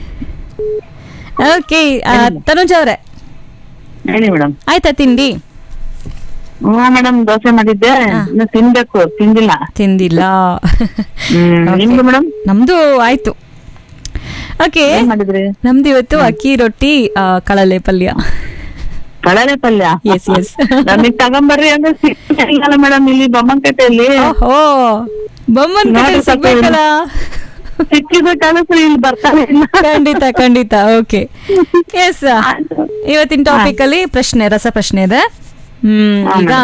ಓಕೆ ತನುಜ್ ಅವರೇ
ಹೇಳಿ ಮೇಡಮ್
ಆಯ್ತಾ ತಿಂಡಿ
ಹ್ಞೂ ಮೇಡಮ್ ದೋಸೆ ಮಾಡಿದ್ದೆ ಇನ್ನು ತಿನ್ಬೇಕು ತಿಂದಿಲ್ಲ
ತಿಂದಿಲ್ಲ
ಹ್ಮ್,
Okay.
ನಿಮ್ದು ಮೇಡಮ್
ನಮ್ದು ಆಯ್ತು ಓಕೆ
ಮಾಡಿದ್ರಿ
ನಮ್ದು ಇವತ್ತು ಅಕ್ಕಿ ರೊಟ್ಟಿ ಆ, ಕಳಲೆ ಪಲ್ಯ
ಕಡಲೆ ಪಲ್ಯ
ಎಸ್ ಎಸ್
ನಮಗ್ ತಗೊಂಬರ್ರಿ ಅಂದ್ರೆ ಸಿಗಲ್ಲ ಮೇಡಮ್ ಇಲ್ಲಿ ಬೊಮ್ಮನಕಟ್ಟೆಯಲ್ಲಿ
ಓ ಬೊಮ್ಮನ್ ಕಡೆ
ನೋಡಿ
ಸಿಗ್ಬೇಕಲ್ಲ
ಸಿಕ್ಕಿದ್ರೆ ಕಳಿಸ್ರಿ ಇಲ್ಲಿ ಬರ್ತಾರೆ ಇಲ್ಲ
ಖಂಡಿತ ಖಂಡಿತ ಓಕೆ ಎಸ್ ಇವತ್ತಿನ ಟಾಪಿಕ್ ಅಲ್ಲಿ ಪ್ರಶ್ನೆ ರಸ ಪ್ರಶ್ನೆ ಇದೆ ಹ್ಮ್ ಈಗ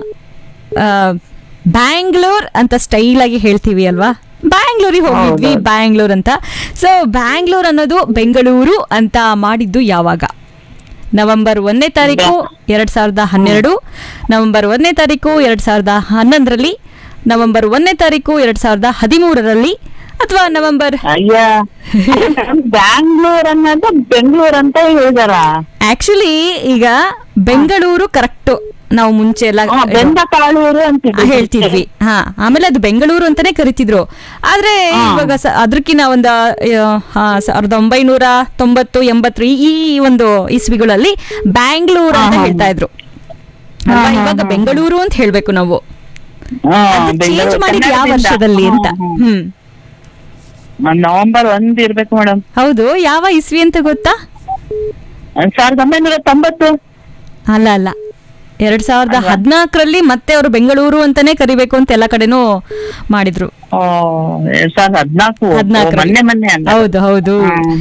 ಬ್ಯಾಂಗ್ಳೂರ್ ಅಂತ ಸ್ಟೈಲ್ ಆಗಿ ಹೇಳ್ತೀವಿ ಅಲ್ವಾ ಬ್ಯಾಂಗ್ಳೂರಿಗೆ ಹೋಗಿದ್ವಿ ಬ್ಯಾಂಗ್ಳೂರ್ ಅಂತ ಸೊ ಬ್ಯಾಂಗ್ಳೂರ್ ಅನ್ನೋದು ಬೆಂಗಳೂರು ಅಂತ ಮಾಡಿದ್ದು ಯಾವಾಗ ನವೆಂಬರ್ ಒಂದನೇ ತಾರೀಕು ಎರಡ್ ಸಾವಿರದ ಹನ್ನೆರಡು ನವೆಂಬರ್ ಒಂದನೇ ತಾರೀಕು ಎರಡ್ ಸಾವಿರದ ಹನ್ನೊಂದರಲ್ಲಿ ನವೆಂಬರ್ ಒಂದನೇ ತಾರೀಕು ಎರಡ್ ಸಾವಿರದ ಹದಿಮೂರರಲ್ಲಿ ಅಥವಾ ನವೆಂಬರ್
ಅಯ್ಯ ಬ್ಯಾಂಗ್ಳೂರ್ ಅನ್ನೋದು ಬೆಂಗಳೂರು ಅಂತ ಹೇಳಿದಾರ
ಆಕ್ಚುಲಿ ಈಗ ಬೆಂಗಳೂರು ಕರೆಕ್ಟ್ ನಾವು ಮುಂಚೆ ಎಲ್ಲ
ಬೆಂದ ಕಾಳೂರು ಅಂತ
ಆ, ಹೇಳ್ತಿದ್ವಿ ಹಾ ಆಮೇಲೆ ಅದು ಬೆಂಗಳೂರು ಅಂತಾನೆ ಕರಿತಿದ್ರು ಆದ್ರೆ ಇವಾಗ ಸ- ಅದಕ್ಕಿಂತ ಒಂದು ಆ, ಸಾವಿರದ ಒಂಬೈನೂರ ತೊಂಬತ್ತು ಎಂಬತ್ತು ಈ ಈ ಒಂದು ಇಸ್ವಿಗಳಲ್ಲಿ ಬ್ಯಾಂಗ್ಳೂರ್ ಅಂತ ಹೇಳ್ತಾ ಇದ್ರು ಅಲ್ವಾ? ಇವಾಗ ಬೆಂಗಳೂರು ಅಂತ ಹೇಳ್ಬೇಕು ನಾವು ಚೇಂಜ್ ಮಾಡಿದ್ ಯಾವ ವರ್ಷದಲ್ಲಿ ಅಂತ ಹ್ಮ್
ನವೆಂಬರ್ ಒಂದ್ ಇರ್ಬೇಕು ಮೇಡಮ್
ಹೌದು ಯಾವ ಇಸ್ವಿ ಅಂತ ಗೊತ್ತಾ
ಸಾವಿರದ ಒಂಬೈನೂರ ತೊಂಬತ್ತು
ಅಲ್ಲ ಅಲ್ಲ ಎರಡ್ ಸಾವಿರದ ಹದಿನಾಲ್ಕರಲ್ಲಿ ಮತ್ತೆ ಅವರು ಬೆಂಗಳೂರು ಅಂತಾನೆ ಕರಿಬೇಕು ಅಂತ ಎಲ್ಲ ಕಡೆನೂ ಮಾಡಿದ್ರು
ಎರಡ್ ಸಾವಿರದ ಹದ್ನಾಲ್ಕು
ಹದ್ನಾಲ್ಕರಲ್ಲಿ.
ಮೊನ್ನೆ ಮೊನ್ನೆ ಅಲ್ಲ
ಹೌದು ಹೌದು